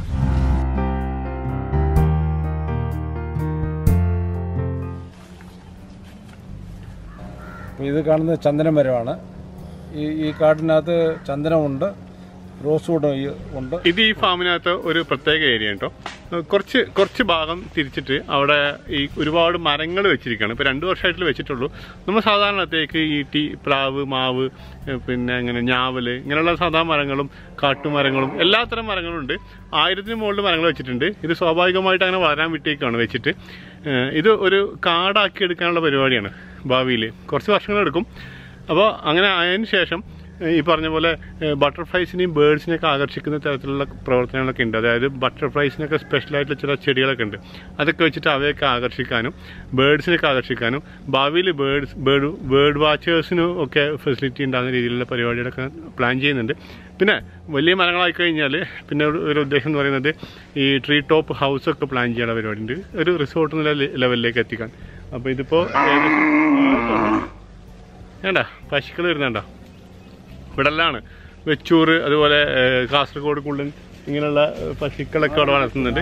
അപ്പോൾ ഇത് കാണുന്നത് ചന്ദനമരമാണ് ഈ ഈ കാട്ടിനകത്ത് ചന്ദനമുണ്ട് റോസ് വുഡ് ഉണ്ട് ഇത് ഈ ഫാമിനകത്ത് ഒരു പ്രത്യേക ഏരിയ കേട്ടോ കുറച്ച് കുറച്ച് ഭാഗം തിരിച്ചിട്ട് അവിടെ ഈ ഒരുപാട് മരങ്ങൾ വെച്ചിരിക്കുകയാണ് ഇപ്പോൾ രണ്ട് വർഷമായിട്ട് വെച്ചിട്ടുള്ളൂ നമ്മൾ സാധാരണത്തേക്ക് ഈട്ടി പ്ലാവ് മാവ് ഏഹ് പിന്നെ ഇങ്ങനെ ഞാവല് ഇങ്ങനെയുള്ള സാധാ മരങ്ങളും കാട്ടുമരങ്ങളും എല്ലാത്തരം മരങ്ങളും ഉണ്ട് ആയിരത്തിന് മുകളിൽ മരങ്ങൾ വെച്ചിട്ടുണ്ട് ഇത് സ്വാഭാവികമായിട്ട് അങ്ങനെ വളരാൻ വിട്ടേക്കാണ് വെച്ചിട്ട് ഏഹ് ഇത് ഒരു കാടാക്കി എടുക്കാനുള്ള പരിപാടിയാണ് ഭാവിയിൽ കുറച്ച് വർഷങ്ങളെടുക്കും അപ്പോൾ അങ്ങനെ ആയതിനു ശേഷം ഈ പറഞ്ഞ പോലെ ബട്ടർഫ്ലൈസിനെയും ബേഡ്സിനെയൊക്കെ ആകർഷിക്കുന്ന തരത്തിലുള്ള പ്രവർത്തനങ്ങളൊക്കെ ഉണ്ട് അതായത് ബട്ടർഫ്ലൈസിനൊക്കെ സ്പെഷ്യലായിട്ടുള്ള ചില ചെടികളൊക്കെ ഉണ്ട് അതൊക്കെ വെച്ചിട്ട് അവയൊക്കെ ആകർഷിക്കാനും ബേഡ്സിനൊക്കെ ആകർഷിക്കാനും ഭാവിയിൽ ബേഡ്സ് ബേഡ് ബേഡ് വാച്ചേഴ്സിനും ഒക്കെ ഫെസിലിറ്റി ഉണ്ടാകുന്ന രീതിയിലുള്ള പരിപാടികളൊക്കെ പ്ലാൻ ചെയ്യുന്നുണ്ട് പിന്നെ വലിയ മരങ്ങളായി കഴിഞ്ഞാൽ പിന്നെ ഒരു- ഒരു ഉദ്ദേശം എന്ന് പറയുന്നത് ഈ ട്രീ ടോപ്പ് ഹൗസ് ഒക്കെ പ്ലാൻ ചെയ്യാനുള്ള പരിപാടിയുണ്ട് ഒരു റിസോർട്ട് എന്നുള്ള ലെ- ലെവലിലേക്ക് എത്തിക്കാൻ അപ്പോൾ ഇതിപ്പോൾ വേണ്ട പശുക്കൾ വരുന്നുണ്ടോ ഇവിടെല്ലാണ് വെച്ചൂർ അതുപോലെ ഏഹ്, കാസർഗോഡ് കുള്ളൻ ഇങ്ങനെയുള്ള ഏഹ്, പശുക്കളൊക്കെ അവിടെ വളർത്തുന്നുണ്ട്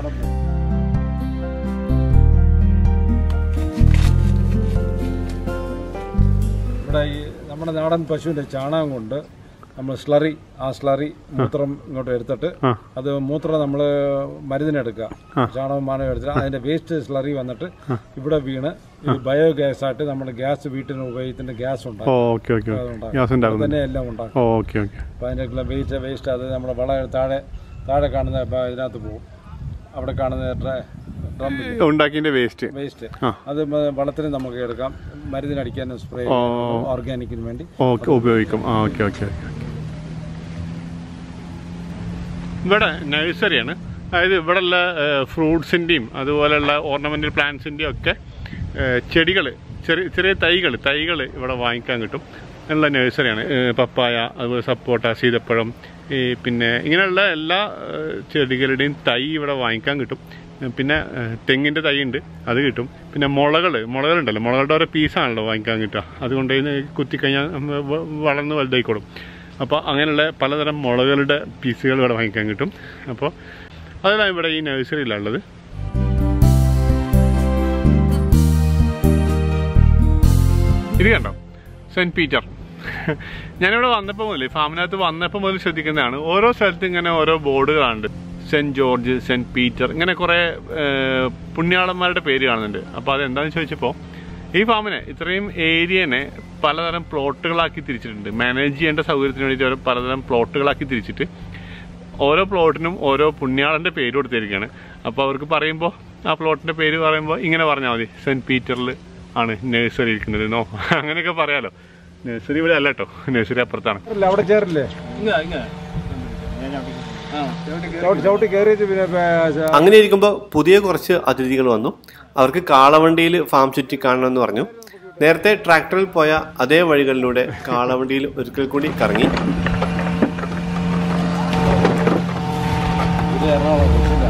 ഇവിടെ ഈ നമ്മുടെ നാടൻ പശുവിന്റെ ചാണകം കൊണ്ട് നമ്മൾ സ്ലറി ആ സ്ലറി മൂത്രം ഇങ്ങോട്ട് എടുത്തിട്ട് ആ. അത് മൂത്രം നമ്മൾ മരുന്നിനെടുക്കുക ചാണകം മാനം എടുത്തിട്ട് അതിന്റെ വേസ്റ്റ് സ്ലറി വന്നിട്ട് ഇവിടെ വീണ് ഈ ബയോഗ്യാസ് ആയിട്ട് നമ്മൾ ഗ്യാസ് വീട്ടിന് ഉപയോഗിക്കുന്ന ഗ്യാസ് ഉണ്ടാക്കും ഓക്കെ ഓക്കെ അതുണ്ടാക്കും. ഗ്യാസ് അത് ഉണ്ടാകുന്നുണ്ട് തന്നെ എല്ലാം ഉണ്ടാക്കും ഓക്കെ ഓക്കെ അപ്പോൾ അതിൻ്റെ വേസ്റ്റ് വേസ്റ്റ് അത് നമ്മുടെ വള താഴെ താഴെ കാണുന്ന ഇപ്പം ഇതിനകത്ത് പോകും അവിടെ കാണുന്ന ഡ്രം ഉണ്ടാക്കിയതിന്റെ വേസ്റ്റ് വേസ്റ്റ് ആ. അത് മ- വളത്തിന് നമുക്ക് എടുക്കാം മരുന്നിനടിക്കാനും സ്പ്രേ ഓ. ഓർഗാനിക്കിന് വേണ്ടി ഓക്കെ ഉപയോഗിക്കും ആ ഓക്കെ ഓക്കെ ഇവിടെ നഴ്സറിയാണ് അതായത് ഇവിടെയുള്ള ഫ്രൂട്ട്സിൻ്റെയും അതുപോലെയുള്ള ഓർണമെൻ്റൽ പ്ലാന്റ്സിൻ്റെയും ഒക്കെ ചെടികൾ ചെറിയ ചെറിയ തൈകൾ തൈകൾ ഇവിടെ വാങ്ങിക്കാൻ കിട്ടും ഉള്ള നഴ്സറിയാണ് ഏഹ് പപ്പായ അതുപോലെ സപ്പോട്ട സീതപ്പഴം ഈ പിന്നെ ഇങ്ങനെയുള്ള എല്ലാ ഏഹ് ചെടികളുടെയും തൈ ഇവിടെ വാങ്ങിക്കാൻ കിട്ടും ഏഹ് പിന്നെ ഏഹ് തെങ്ങിൻ്റെ തൈ ഉണ്ട് അത് കിട്ടും പിന്നെ മുളകൾ മുളകളുണ്ടല്ലോ മുളകളുടെ ഓരോ പീസാണല്ലോ വാങ്ങിക്കാൻ കിട്ടുക അതുകൊണ്ട് ഇതിന് കുത്തിക്കഴിഞ്ഞാൽ നമ്മ വ- വളർന്ന് വലുതായിക്കോളും അപ്പോൾ അങ്ങനെയുള്ള പലതരം മുളകളുടെ പീസുകൾ ഇവിടെ വാങ്ങിക്കാൻ കിട്ടും അപ്പോൾ അതെല്ലാം ഇവിടെ ഈ നഴ്സറിയിലുള്ളത് ഇത് കണ്ടോ സെൻറ്റ് പീറ്റർ ഞാനിവിടെ വന്നപ്പോൾ മുതൽ ഫാമിനകത്ത് വന്നപ്പോൾ മുതൽ ശ്രദ്ധിക്കുന്നതാണ് ഓരോ സ്ഥലത്തും ഇങ്ങനെ ഓരോ ബോർഡുകളുണ്ട് സെൻറ്റ് ജോർജ് സെൻറ്റ് പീറ്റർ ഇങ്ങനെ കുറേ ഏഹ്, പുണ്യാളന്മാരുടെ പേര് കാണുന്നുണ്ട് അപ്പോൾ അതെന്താണെന്ന് ചോദിച്ചപ്പോൾ ഈ ഫാമിനെ ഇത്രയും ഏരിയനെ പലതരം പ്ലോട്ടുകളാക്കി തിരിച്ചിട്ടുണ്ട് മാനേജ് ചെയ്യേണ്ട സൗകര്യത്തിന് വേണ്ടിയിട്ട് ഓരോ പലതരം പ്ലോട്ടുകളാക്കി തിരിച്ചിട്ട് ഓരോ പ്ലോട്ടിനും ഓരോ പുണ്യാളന്റെ പേര് കൊടുത്തിരിക്കുകയാണ് അപ്പോൾ അവർക്ക് പറയുമ്പോൾ ആ പ്ലോട്ടിന്റെ പേര് പറയുമ്പോൾ ഇങ്ങനെ പറഞ്ഞാൽ മതി സെന്റ് പീറ്ററിൽ ആണ് നഴ്സറി ഇരിക്കുന്നത് നോ അങ്ങനെയൊക്കെ പറയാലോ നഴ്സറി ഇവിടെ അല്ല കേട്ടോ നഴ്സറി അപ്പുറത്താണ് ഇല്ല, അവിടെ ചേറില്ലേ ചവിട്ടി ചവിട്ടി കയറിയിട്ട് പിന്നെ പേ- അങ്ങനെ ഇരിക്കുമ്പോൾ പുതിയ കുറച്ച് അതിഥികൾ വന്നു അവർക്ക് കാളവണ്ടിയിൽ ഫാം ചുറ്റി കാണണമെന്ന് പറഞ്ഞു നേരത്തെ ട്രാക്ടറിൽ പോയ അതേ വഴികളിലൂടെ കാളവണ്ടിയിൽ ഒരിക്കൽ കൂടി കറങ്ങി ഇത് എറണാകുളം കൊച്ചിയിലാ.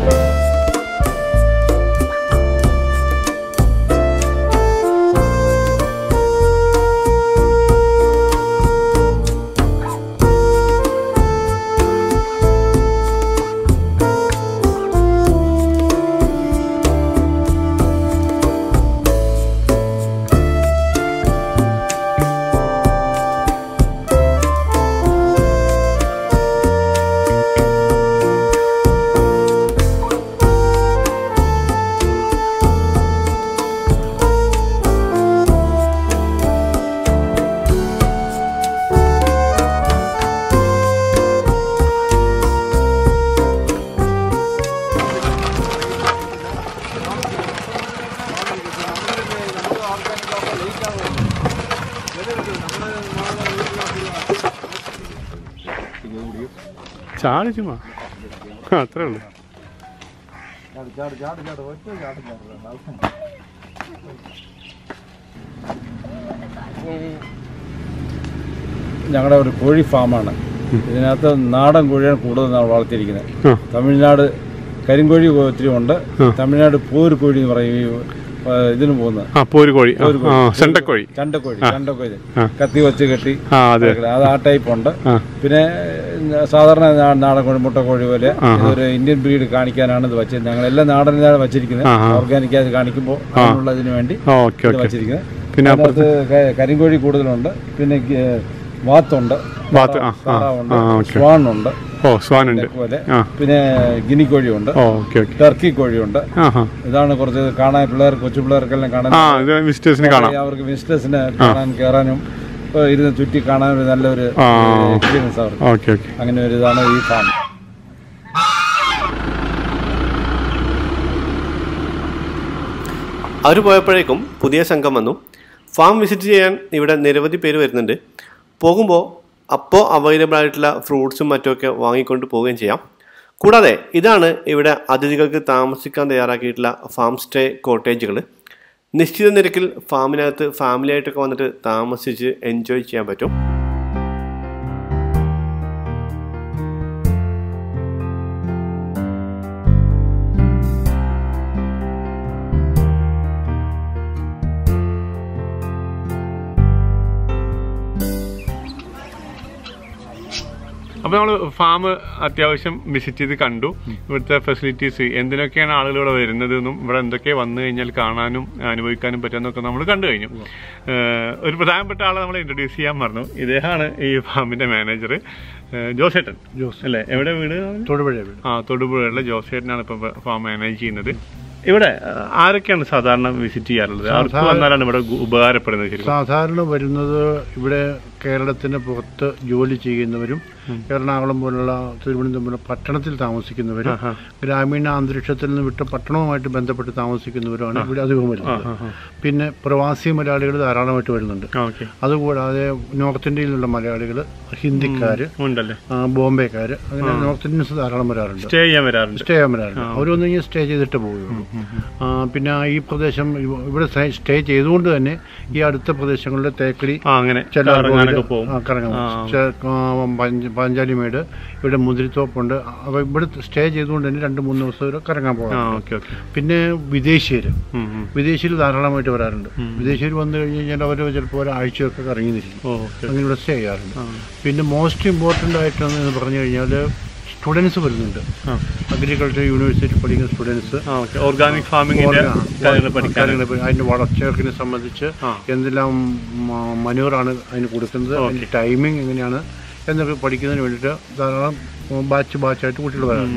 ചാടി ചുമ്മാ ആ, അത്രേ ഉള്ളൂ ഞങ്ങളുടെ ഒരു കോഴി ഫാമാണ് ഇതിനകത്ത് നാടൻ കോഴിയാണ് കൂടുതൽ നമ്മൾ വളർത്തിയിരിക്കുന്നത് ആ. തമിഴ്നാട് കരിങ്കോഴി ഒത്തിരി ഉണ്ട് തമിഴ്നാട് പോര് കോഴി എന്ന് പറയും ഈ ആ, ഇതിന് പോകുന്നത് ആ പോര് കോഴി ആ, ആ ചെണ്ടക്കോഴി ചണ്ടക്കോഴി ചണ്ടക്കോഴി ആ. കത്തി വെച്ച് കെട്ടി ആ അതെ അത് ആ ടൈപ്പ് ഉണ്ട് ആ. പിന്നെ ഏഹ്, സാധാരണ നാ- നാടൻ കോഴി മുട്ട കോഴി പോലെ ഇതൊരു ഇന്ത്യൻ ബ്രീഡ് കാണിക്കാനാണ് ഇത് വെച്ചത് ഞങ്ങൾ എല്ലാം നാടനിലാണ് വെച്ചിരിക്കുന്നത് ഓർഗാനിക് ആയിട്ട് കാണിക്കുമ്പോൾ അതിനുള്ളതിന് വേണ്ടി ആ ഓക്കെ ഇത് ഓക്കെ വെച്ചിരിക്കുന്നത് പിന്നെ അതിനകത്ത് ക- കരിങ്കോഴി കൂടുതലുണ്ട് പിന്നെ ഗ- വാത്തുണ്ട് വാത്ത് ആ ആ താറാവുണ്ട് ആ ഓക്കെ സ്വാൺ ഉണ്ട് ഓ സ്വാനുണ്ട് പോലെ ആ പിന്നെ ഗിനി കോഴിയുണ്ട് ഓ ഓക്കെ ഓക്കെ ടർക്കി കോഴിയുണ്ട് ആ ഹാ ഇതാണ് കുറച്ച് കാണാൻ പിള്ളേർ കൊച്ചു പിള്ളേർക്കെല്ലാം കാണാൻ ആ ഇത് വിസിറ്റേഴ്സിന് കാണാം അവർക്ക് വിസിറ്റേഴ്സിനെ കാണാൻ കയറാനും ഇപ്പൊ ഇരുന്ന് ചുറ്റി കാണാൻ ഒരു നല്ലൊരു ആ. എക്സ്പീരിയൻസ് അവർക്ക് ഓക്കെ ഓക്കെ അങ്ങനെ ഒരു ഇതാണ് ഈ ഫാം അവർ പോയപ്പോഴേക്കും പുതിയ സംഘം വന്നു ഫാം വിസിറ്റ് ചെയ്യാൻ ഇവിടെ നിരവധി പേര് വരുന്നുണ്ട് പോകുമ്പോൾ അപ്പോൾ അവൈലബിൾ ആയിട്ടുള്ള ഫ്രൂട്ട്സും മറ്റുമൊക്കെ വാങ്ങിക്കൊണ്ട് പോവുകയും ചെയ്യാം കൂടാതെ ഇതാണ് ഇവിടെ അതിഥികൾക്ക് താമസിക്കാൻ തയ്യാറാക്കിയിട്ടുള്ള ഫാം സ്റ്റേ കോട്ടേജുകൾ നിശ്ചിത നിരക്കിൽ ഫാമിനകത്ത് ഫാമിലി ആയിട്ടൊക്കെ വന്നിട്ട് താമസിച്ച് എൻജോയ് ചെയ്യാൻ പറ്റും അപ്പോൾ നമ്മൾ ഫാം അത്യാവശ്യം വിസിറ്റ് ചെയ്ത് കണ്ടു ഇവിടുത്തെ ഫെസിലിറ്റീസ് എന്തിനൊക്കെയാണ് ആളുകൾ ഇവിടെ വരുന്നത് എന്നും ഇവിടെ എന്തൊക്കെ വന്നു കഴിഞ്ഞാൽ കാണാനും അനുഭവിക്കാനും പറ്റുമെന്നൊക്കെ നമ്മൾ കണ്ടു കഴിഞ്ഞു ഏഹ് ഒരു പ്രധാനപ്പെട്ട ആളെ നമ്മൾ ഇൻട്രൊഡ്യൂസ് ചെയ്യാൻ പറഞ്ഞു ഇദ്ദേഹമാണ് ഈ ഫാമിന്റെ മാനേജർ ജോസേട്ടൻ ജോസ് അല്ലേ എവിടെ വീട് തൊടുപുഴ വീട് ആ തൊടുപുഴയുള്ള ജോസേട്ടനാണ് ഇപ്പം ഫാം മാനേജ് ചെയ്യുന്നത് ഇവിടെ ആ, ആരൊക്കെയാണ് സാധാരണ വിസിറ്റ് ചെയ്യാറുള്ളത് അവർക്ക് വന്നാലാണ് ഇവിടെ ഗു- ഉപകാരപ്പെടുന്നത് ശരിക്കും സാധാരണ വരുന്നത് ഇവിടെ കേരളത്തിന് പുറത്ത് ജോലി ചെയ്യുന്നവരും എറണാകുളം പോലുള്ള തിരുവനന്തപുരം പോലുള്ള പട്ടണത്തിൽ താമസിക്കുന്നവരും ഗ്രാമീണ അന്തരീക്ഷത്തിൽ നിന്ന് വിട്ട് പട്ടണവുമായിട്ട് ബന്ധപ്പെട്ട് താമസിക്കുന്നവരുമാണ് ഇവിടെ അധികം വരുന്നത് പിന്നെ പ്രവാസി മലയാളികൾ ധാരാളമായിട്ട് വരുന്നുണ്ട് ഓക്കെ അതുകൂടാതെ നോർത്ത് ഇന്ത്യയിൽ നിന്നുള്ള മലയാളികൾ ഹിന്ദിക്കാര് ഉണ്ടല്ലേ ആ, ബോംബെക്കാര് അങ്ങനെ നോർത്ത് ഇന്ത്യൻസ് ധാരാളം വരാറുണ്ട് സ്റ്റേ ചെയ്യാൻ വരാറുണ്ട് സ്റ്റേ ചെയ്യാൻ വരാറുണ്ട് അവരൊന്നും ഇങ്ങനെ സ്റ്റേ ചെയ്തിട്ട് പോവുകയുള്ളൂ ആ, പിന്നെ ഈ പ്രദേശം ഇവ- ഇവിടെ സ്റ്റേ ചെയ്തുകൊണ്ട് തന്നെ ഈ അടുത്ത പ്രദേശങ്ങളിലെ തേക്കടി ആ അങ്ങനെ ചില കറങ്ങാനൊക്കെ പോകും ആ, കറങ്ങാൻ പോകും. ചെ- ആ, പഞ്ച- പാഞ്ചാലിമേട് ഇവിടെ മുന്തിരിത്തോപ്പുണ്ട് അപ്പോൾ ഇവിടെ സ്റ്റേ ചെയ്തുകൊണ്ട് തന്നെ രണ്ട് മൂന്ന് ദിവസം വരെ കറങ്ങാൻ ആ പോകാം ഓക്കെ ഓക്കെ പിന്നെ വിദേശീയർ ഉം, ഉം. വിദേശീയർ ധാരാളമായിട്ട് വരാറുണ്ട് വിദേശീയർ വന്നു കഴിഞ്ഞ് കഴിഞ്ഞാൽ അവർ ചിലപ്പോൾ ഒരാഴ്ചയൊക്കെ കറങ്ങി നിൽക്കും ഓ ഓക്കെ അങ്ങനെ ഇവിടെ സ്റ്റേ ചെയ്യാറുണ്ട് പിന്നെ മോസ്റ്റ് ഇമ്പോർട്ടൻ്റ് ആയിട്ടെന്ന് പറഞ്ഞു കഴിഞ്ഞാൽ സ്റ്റുഡൻസ് വരുന്നുണ്ട് ആ. അഗ്രികൾച്ചർ യൂണിവേഴ്സിറ്റി പഠിക്കുന്ന സ്റ്റുഡൻസ് ആ ഓക്കെ ഓർഗാനിക് ഫാമിങ്ങിന്റെ കാര്യങ്ങൾ പഠിക്കാൻ കാര്യങ്ങൾ പ- അതിന്റെ വളർച്ചയെ സംബന്ധിച്ച് ആ. എന്തെല്ലാം മനുവറാണ് അതിന് കൊടുക്കുന്നത് അതിന്റെ ടൈമിംഗ് എങ്ങനെയാണ് എന്നൊക്കെ പഠിക്കുന്നതിന് വേണ്ടിയിട്ട് ധാരാളം ബാച്ച് ബാച്ചായിട്ട് കുട്ടികൾ വരാറുണ്ട്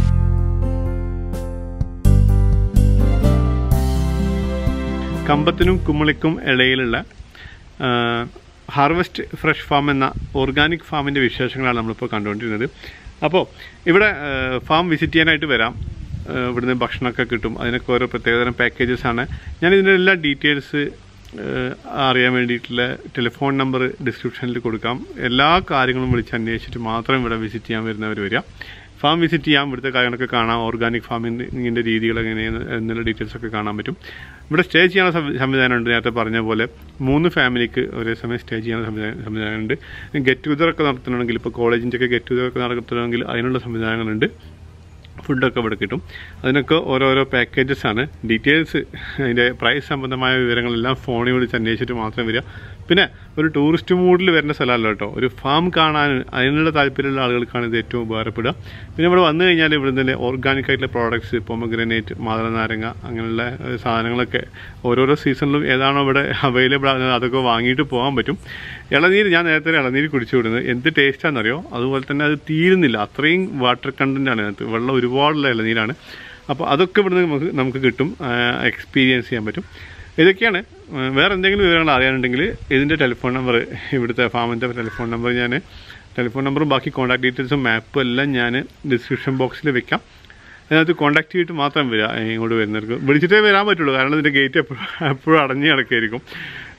കമ്പത്തിനും കുമ്മളിക്കും ഇടയിലുള്ള ഹാർവെസ്റ്റ് ഫ്രഷ് ഫാം എന്ന ഓർഗാനിക് ഫാമിൻ്റെ വിശേഷങ്ങളാണ് നമ്മളിപ്പോൾ കണ്ടുകൊണ്ടിരുന്നത് അപ്പോൾ ഇവിടെ ഫാം വിസിറ്റ് ചെയ്യാനായിട്ട് വരാം ആ, ഇവിടുന്ന് ഭക്ഷണമൊക്കെ കിട്ടും അതിനൊക്കെ ഓരോ പ്രത്യേകതരം പാക്കേജസ് ആണ് ഞാൻ ഇതിൻ്റെ എല്ലാ ഡീറ്റെയിൽസ് അറിയാൻ വേണ്ടിയിട്ടുള്ള ടെലിഫോൺ നമ്പർ ഡിസ്ക്രിപ്ഷനിൽ കൊടുക്കാം എല്ലാ കാര്യങ്ങളും വിളിച്ച് അന്വേഷിച്ചിട്ട് മാത്രം ഇവിടെ വിസിറ്റ് ചെയ്യാൻ വരുന്നവർ വരിക ഫാം വിസിറ്റ് ചെയ്യാം ഇവിടുത്തെ കാര്യങ്ങളൊക്കെ കാണാം ഓർഗാനിക് ഫാമിങ്ങിൻ്റെ രീതികൾ എങ്ങനെയാണ് എന്നുള്ള ഡീറ്റെയിൽസ് ഒക്കെ കാണാൻ പറ്റും ഇവിടെ സ്റ്റേ ചെയ്യാനുള്ള സംവി- സംവിധാനമുണ്ട് നേരത്തെ പറഞ്ഞ പോലെ മൂന്ന് ഫാമിലിക്ക് ഒരേ സമയം സ്റ്റേ ചെയ്യാനുള്ള സംവിധാനം സംവിധാനമുണ്ട് ഗെറ്റ് ടുഗദർ ഒക്കെ നടത്തണമെങ്കിൽ ഇപ്പോൾ കോളേജിൻ്റെ ഒക്കെ ഗെറ്റ് ടുഗദർ ഒക്കെ നടത്തണമെങ്കിൽ അതിനുള്ള സംവിധാനങ്ങളുണ്ട് ഫുഡൊക്കെ ഇവിടെ കിട്ടും അതിനൊക്കെ ഓരോരോ പാക്കേജസ് ആണ് ഡീറ്റെയിൽസ് അതിൻ്റെ പ്രൈസ് സംബന്ധമായ വിവരങ്ങളെല്ലാം ഫോണിൽ വിളിച്ച് അന്വേഷിച്ചിട്ട് മാത്രം വരിക പിന്നെ ഒരു ടൂറിസ്റ്റ് മൂഡിൽ വരുന്ന സ്ഥലമല്ല കേട്ടോ ഒരു ഫാം കാണാൻ അതിനുള്ള താല്പര്യമുള്ള ആളുകൾക്കാണ് ഇത് ഏറ്റവും ഉപകാരപ്പെടുക പിന്നെ ഇവിടെ വന്നു കഴിഞ്ഞാൽ ഇവിടെ തന്നെ ഓർഗാനിക് ആയിട്ടുള്ള പ്രോഡക്ട്സ് പൊമഗ്രനേറ്റ് മാതളനാരങ്ങ അങ്ങനെയുള്ള ഏഹ്, സാധനങ്ങളൊക്കെ ഓരോരോ സീസണിലും ഏതാണോ ഇവിടെ അവൈലബിൾ ആകുന്നത് അതൊക്കെ വാങ്ങിയിട്ട് പോകാൻ പറ്റും ഇളനീര് ഞാൻ നേരത്തെ ഇളനീര് കുടിച്ചു വിടുന്നത് എന്ത് ടേസ്റ്റാണെന്നറിയോ അതുപോലെ തന്നെ അത് തീരുന്നില്ല അത്രയും വാട്ടർ കണ്ടന്റ് ആണ് അതിനകത്ത് വെള്ളം ഒരുപാടുള്ള ഇളനീരാണ് അപ്പോൾ അതൊക്കെ ഇവിടുന്ന് നമുക്ക് നമുക്ക് കിട്ടും എക്സ്പീരിയൻസ് ചെയ്യാൻ പറ്റും ഇതൊക്കെയാണ് ആ, വേറെ എന്തെങ്കിലും വിവരങ്ങൾ അറിയാനുണ്ടെങ്കിൽ ഇതിൻ്റെ ടെലിഫോൺ നമ്പർ ഇവിടുത്തെ ഫാമിൻ്റെ ടെലിഫോൺ നമ്പർ ഞാൻ ടെലിഫോൺ നമ്പറും ബാക്കി കോൺടാക്ട് ഡീറ്റെയിൽസും മാപ്പും എല്ലാം ഞാൻ ഡിസ്ക്രിപ്ഷൻ ബോക്സിൽ വെക്കാം അതിനകത്ത് കോൺടാക്ട് ചെയ്തിട്ട് മാത്രം വരിക ഇങ്ങോട്ട് വരുന്നവർക്ക് വിളിച്ചിട്ടേ വരാൻ പറ്റുള്ളൂ കാരണം ഇതിൻ്റെ ഗേറ്റ് എപ്പോഴും എപ്പോഴും അടഞ്ഞു കിടക്കായിരിക്കും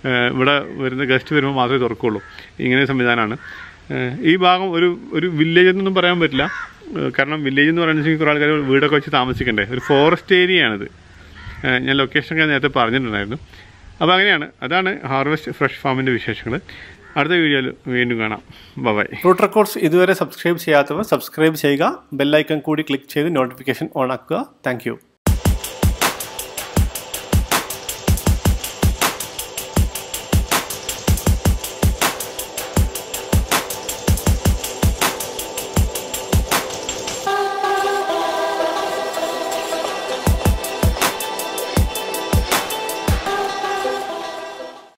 ഏഹ് ഇവിടെ വരുന്ന ഗസ്റ്റ് വരുമ്പോൾ മാത്രമേ തുറക്കുള്ളൂ ഇങ്ങനെ സംവിധാനമാണ് ഏഹ് ഈ ഭാഗം ഒരു ഒരു വില്ലേജ് എന്നൊന്നും പറയാൻ പറ്റില്ല ഏഹ് കാരണം വില്ലേജ് എന്ന് പറയുന്നത് കുറേ ആൾക്കാർ വീടൊക്കെ വെച്ച് താമസിക്കണ്ടേ ഒരു ഫോറസ്റ്റ് ഏരിയയാണിത് ഏഹ് ഞാൻ ലൊക്കേഷനൊക്കെ നേരത്തെ പറഞ്ഞിട്ടുണ്ടായിരുന്നു അപ്പോൾ അങ്ങനെയാണ് അതാണ് ഹാർവെസ്റ്റ് ഫ്രഷ് ഫാമിൻ്റെ വിശേഷങ്ങൾ അടുത്ത വീഡിയോയിൽ വീണ്ടും കാണാം ബൈ റൂട്ട് റെക്കോർഡ്സ് ഇതുവരെ സബ്സ്ക്രൈബ് ചെയ്യാത്തവർ സബ്സ്ക്രൈബ് ചെയ്യുക ബെല്ലൈക്കൺ കൂടി ക്ലിക്ക് ചെയ്ത് നോട്ടിഫിക്കേഷൻ ഓൺ ആക്കുക താങ്ക്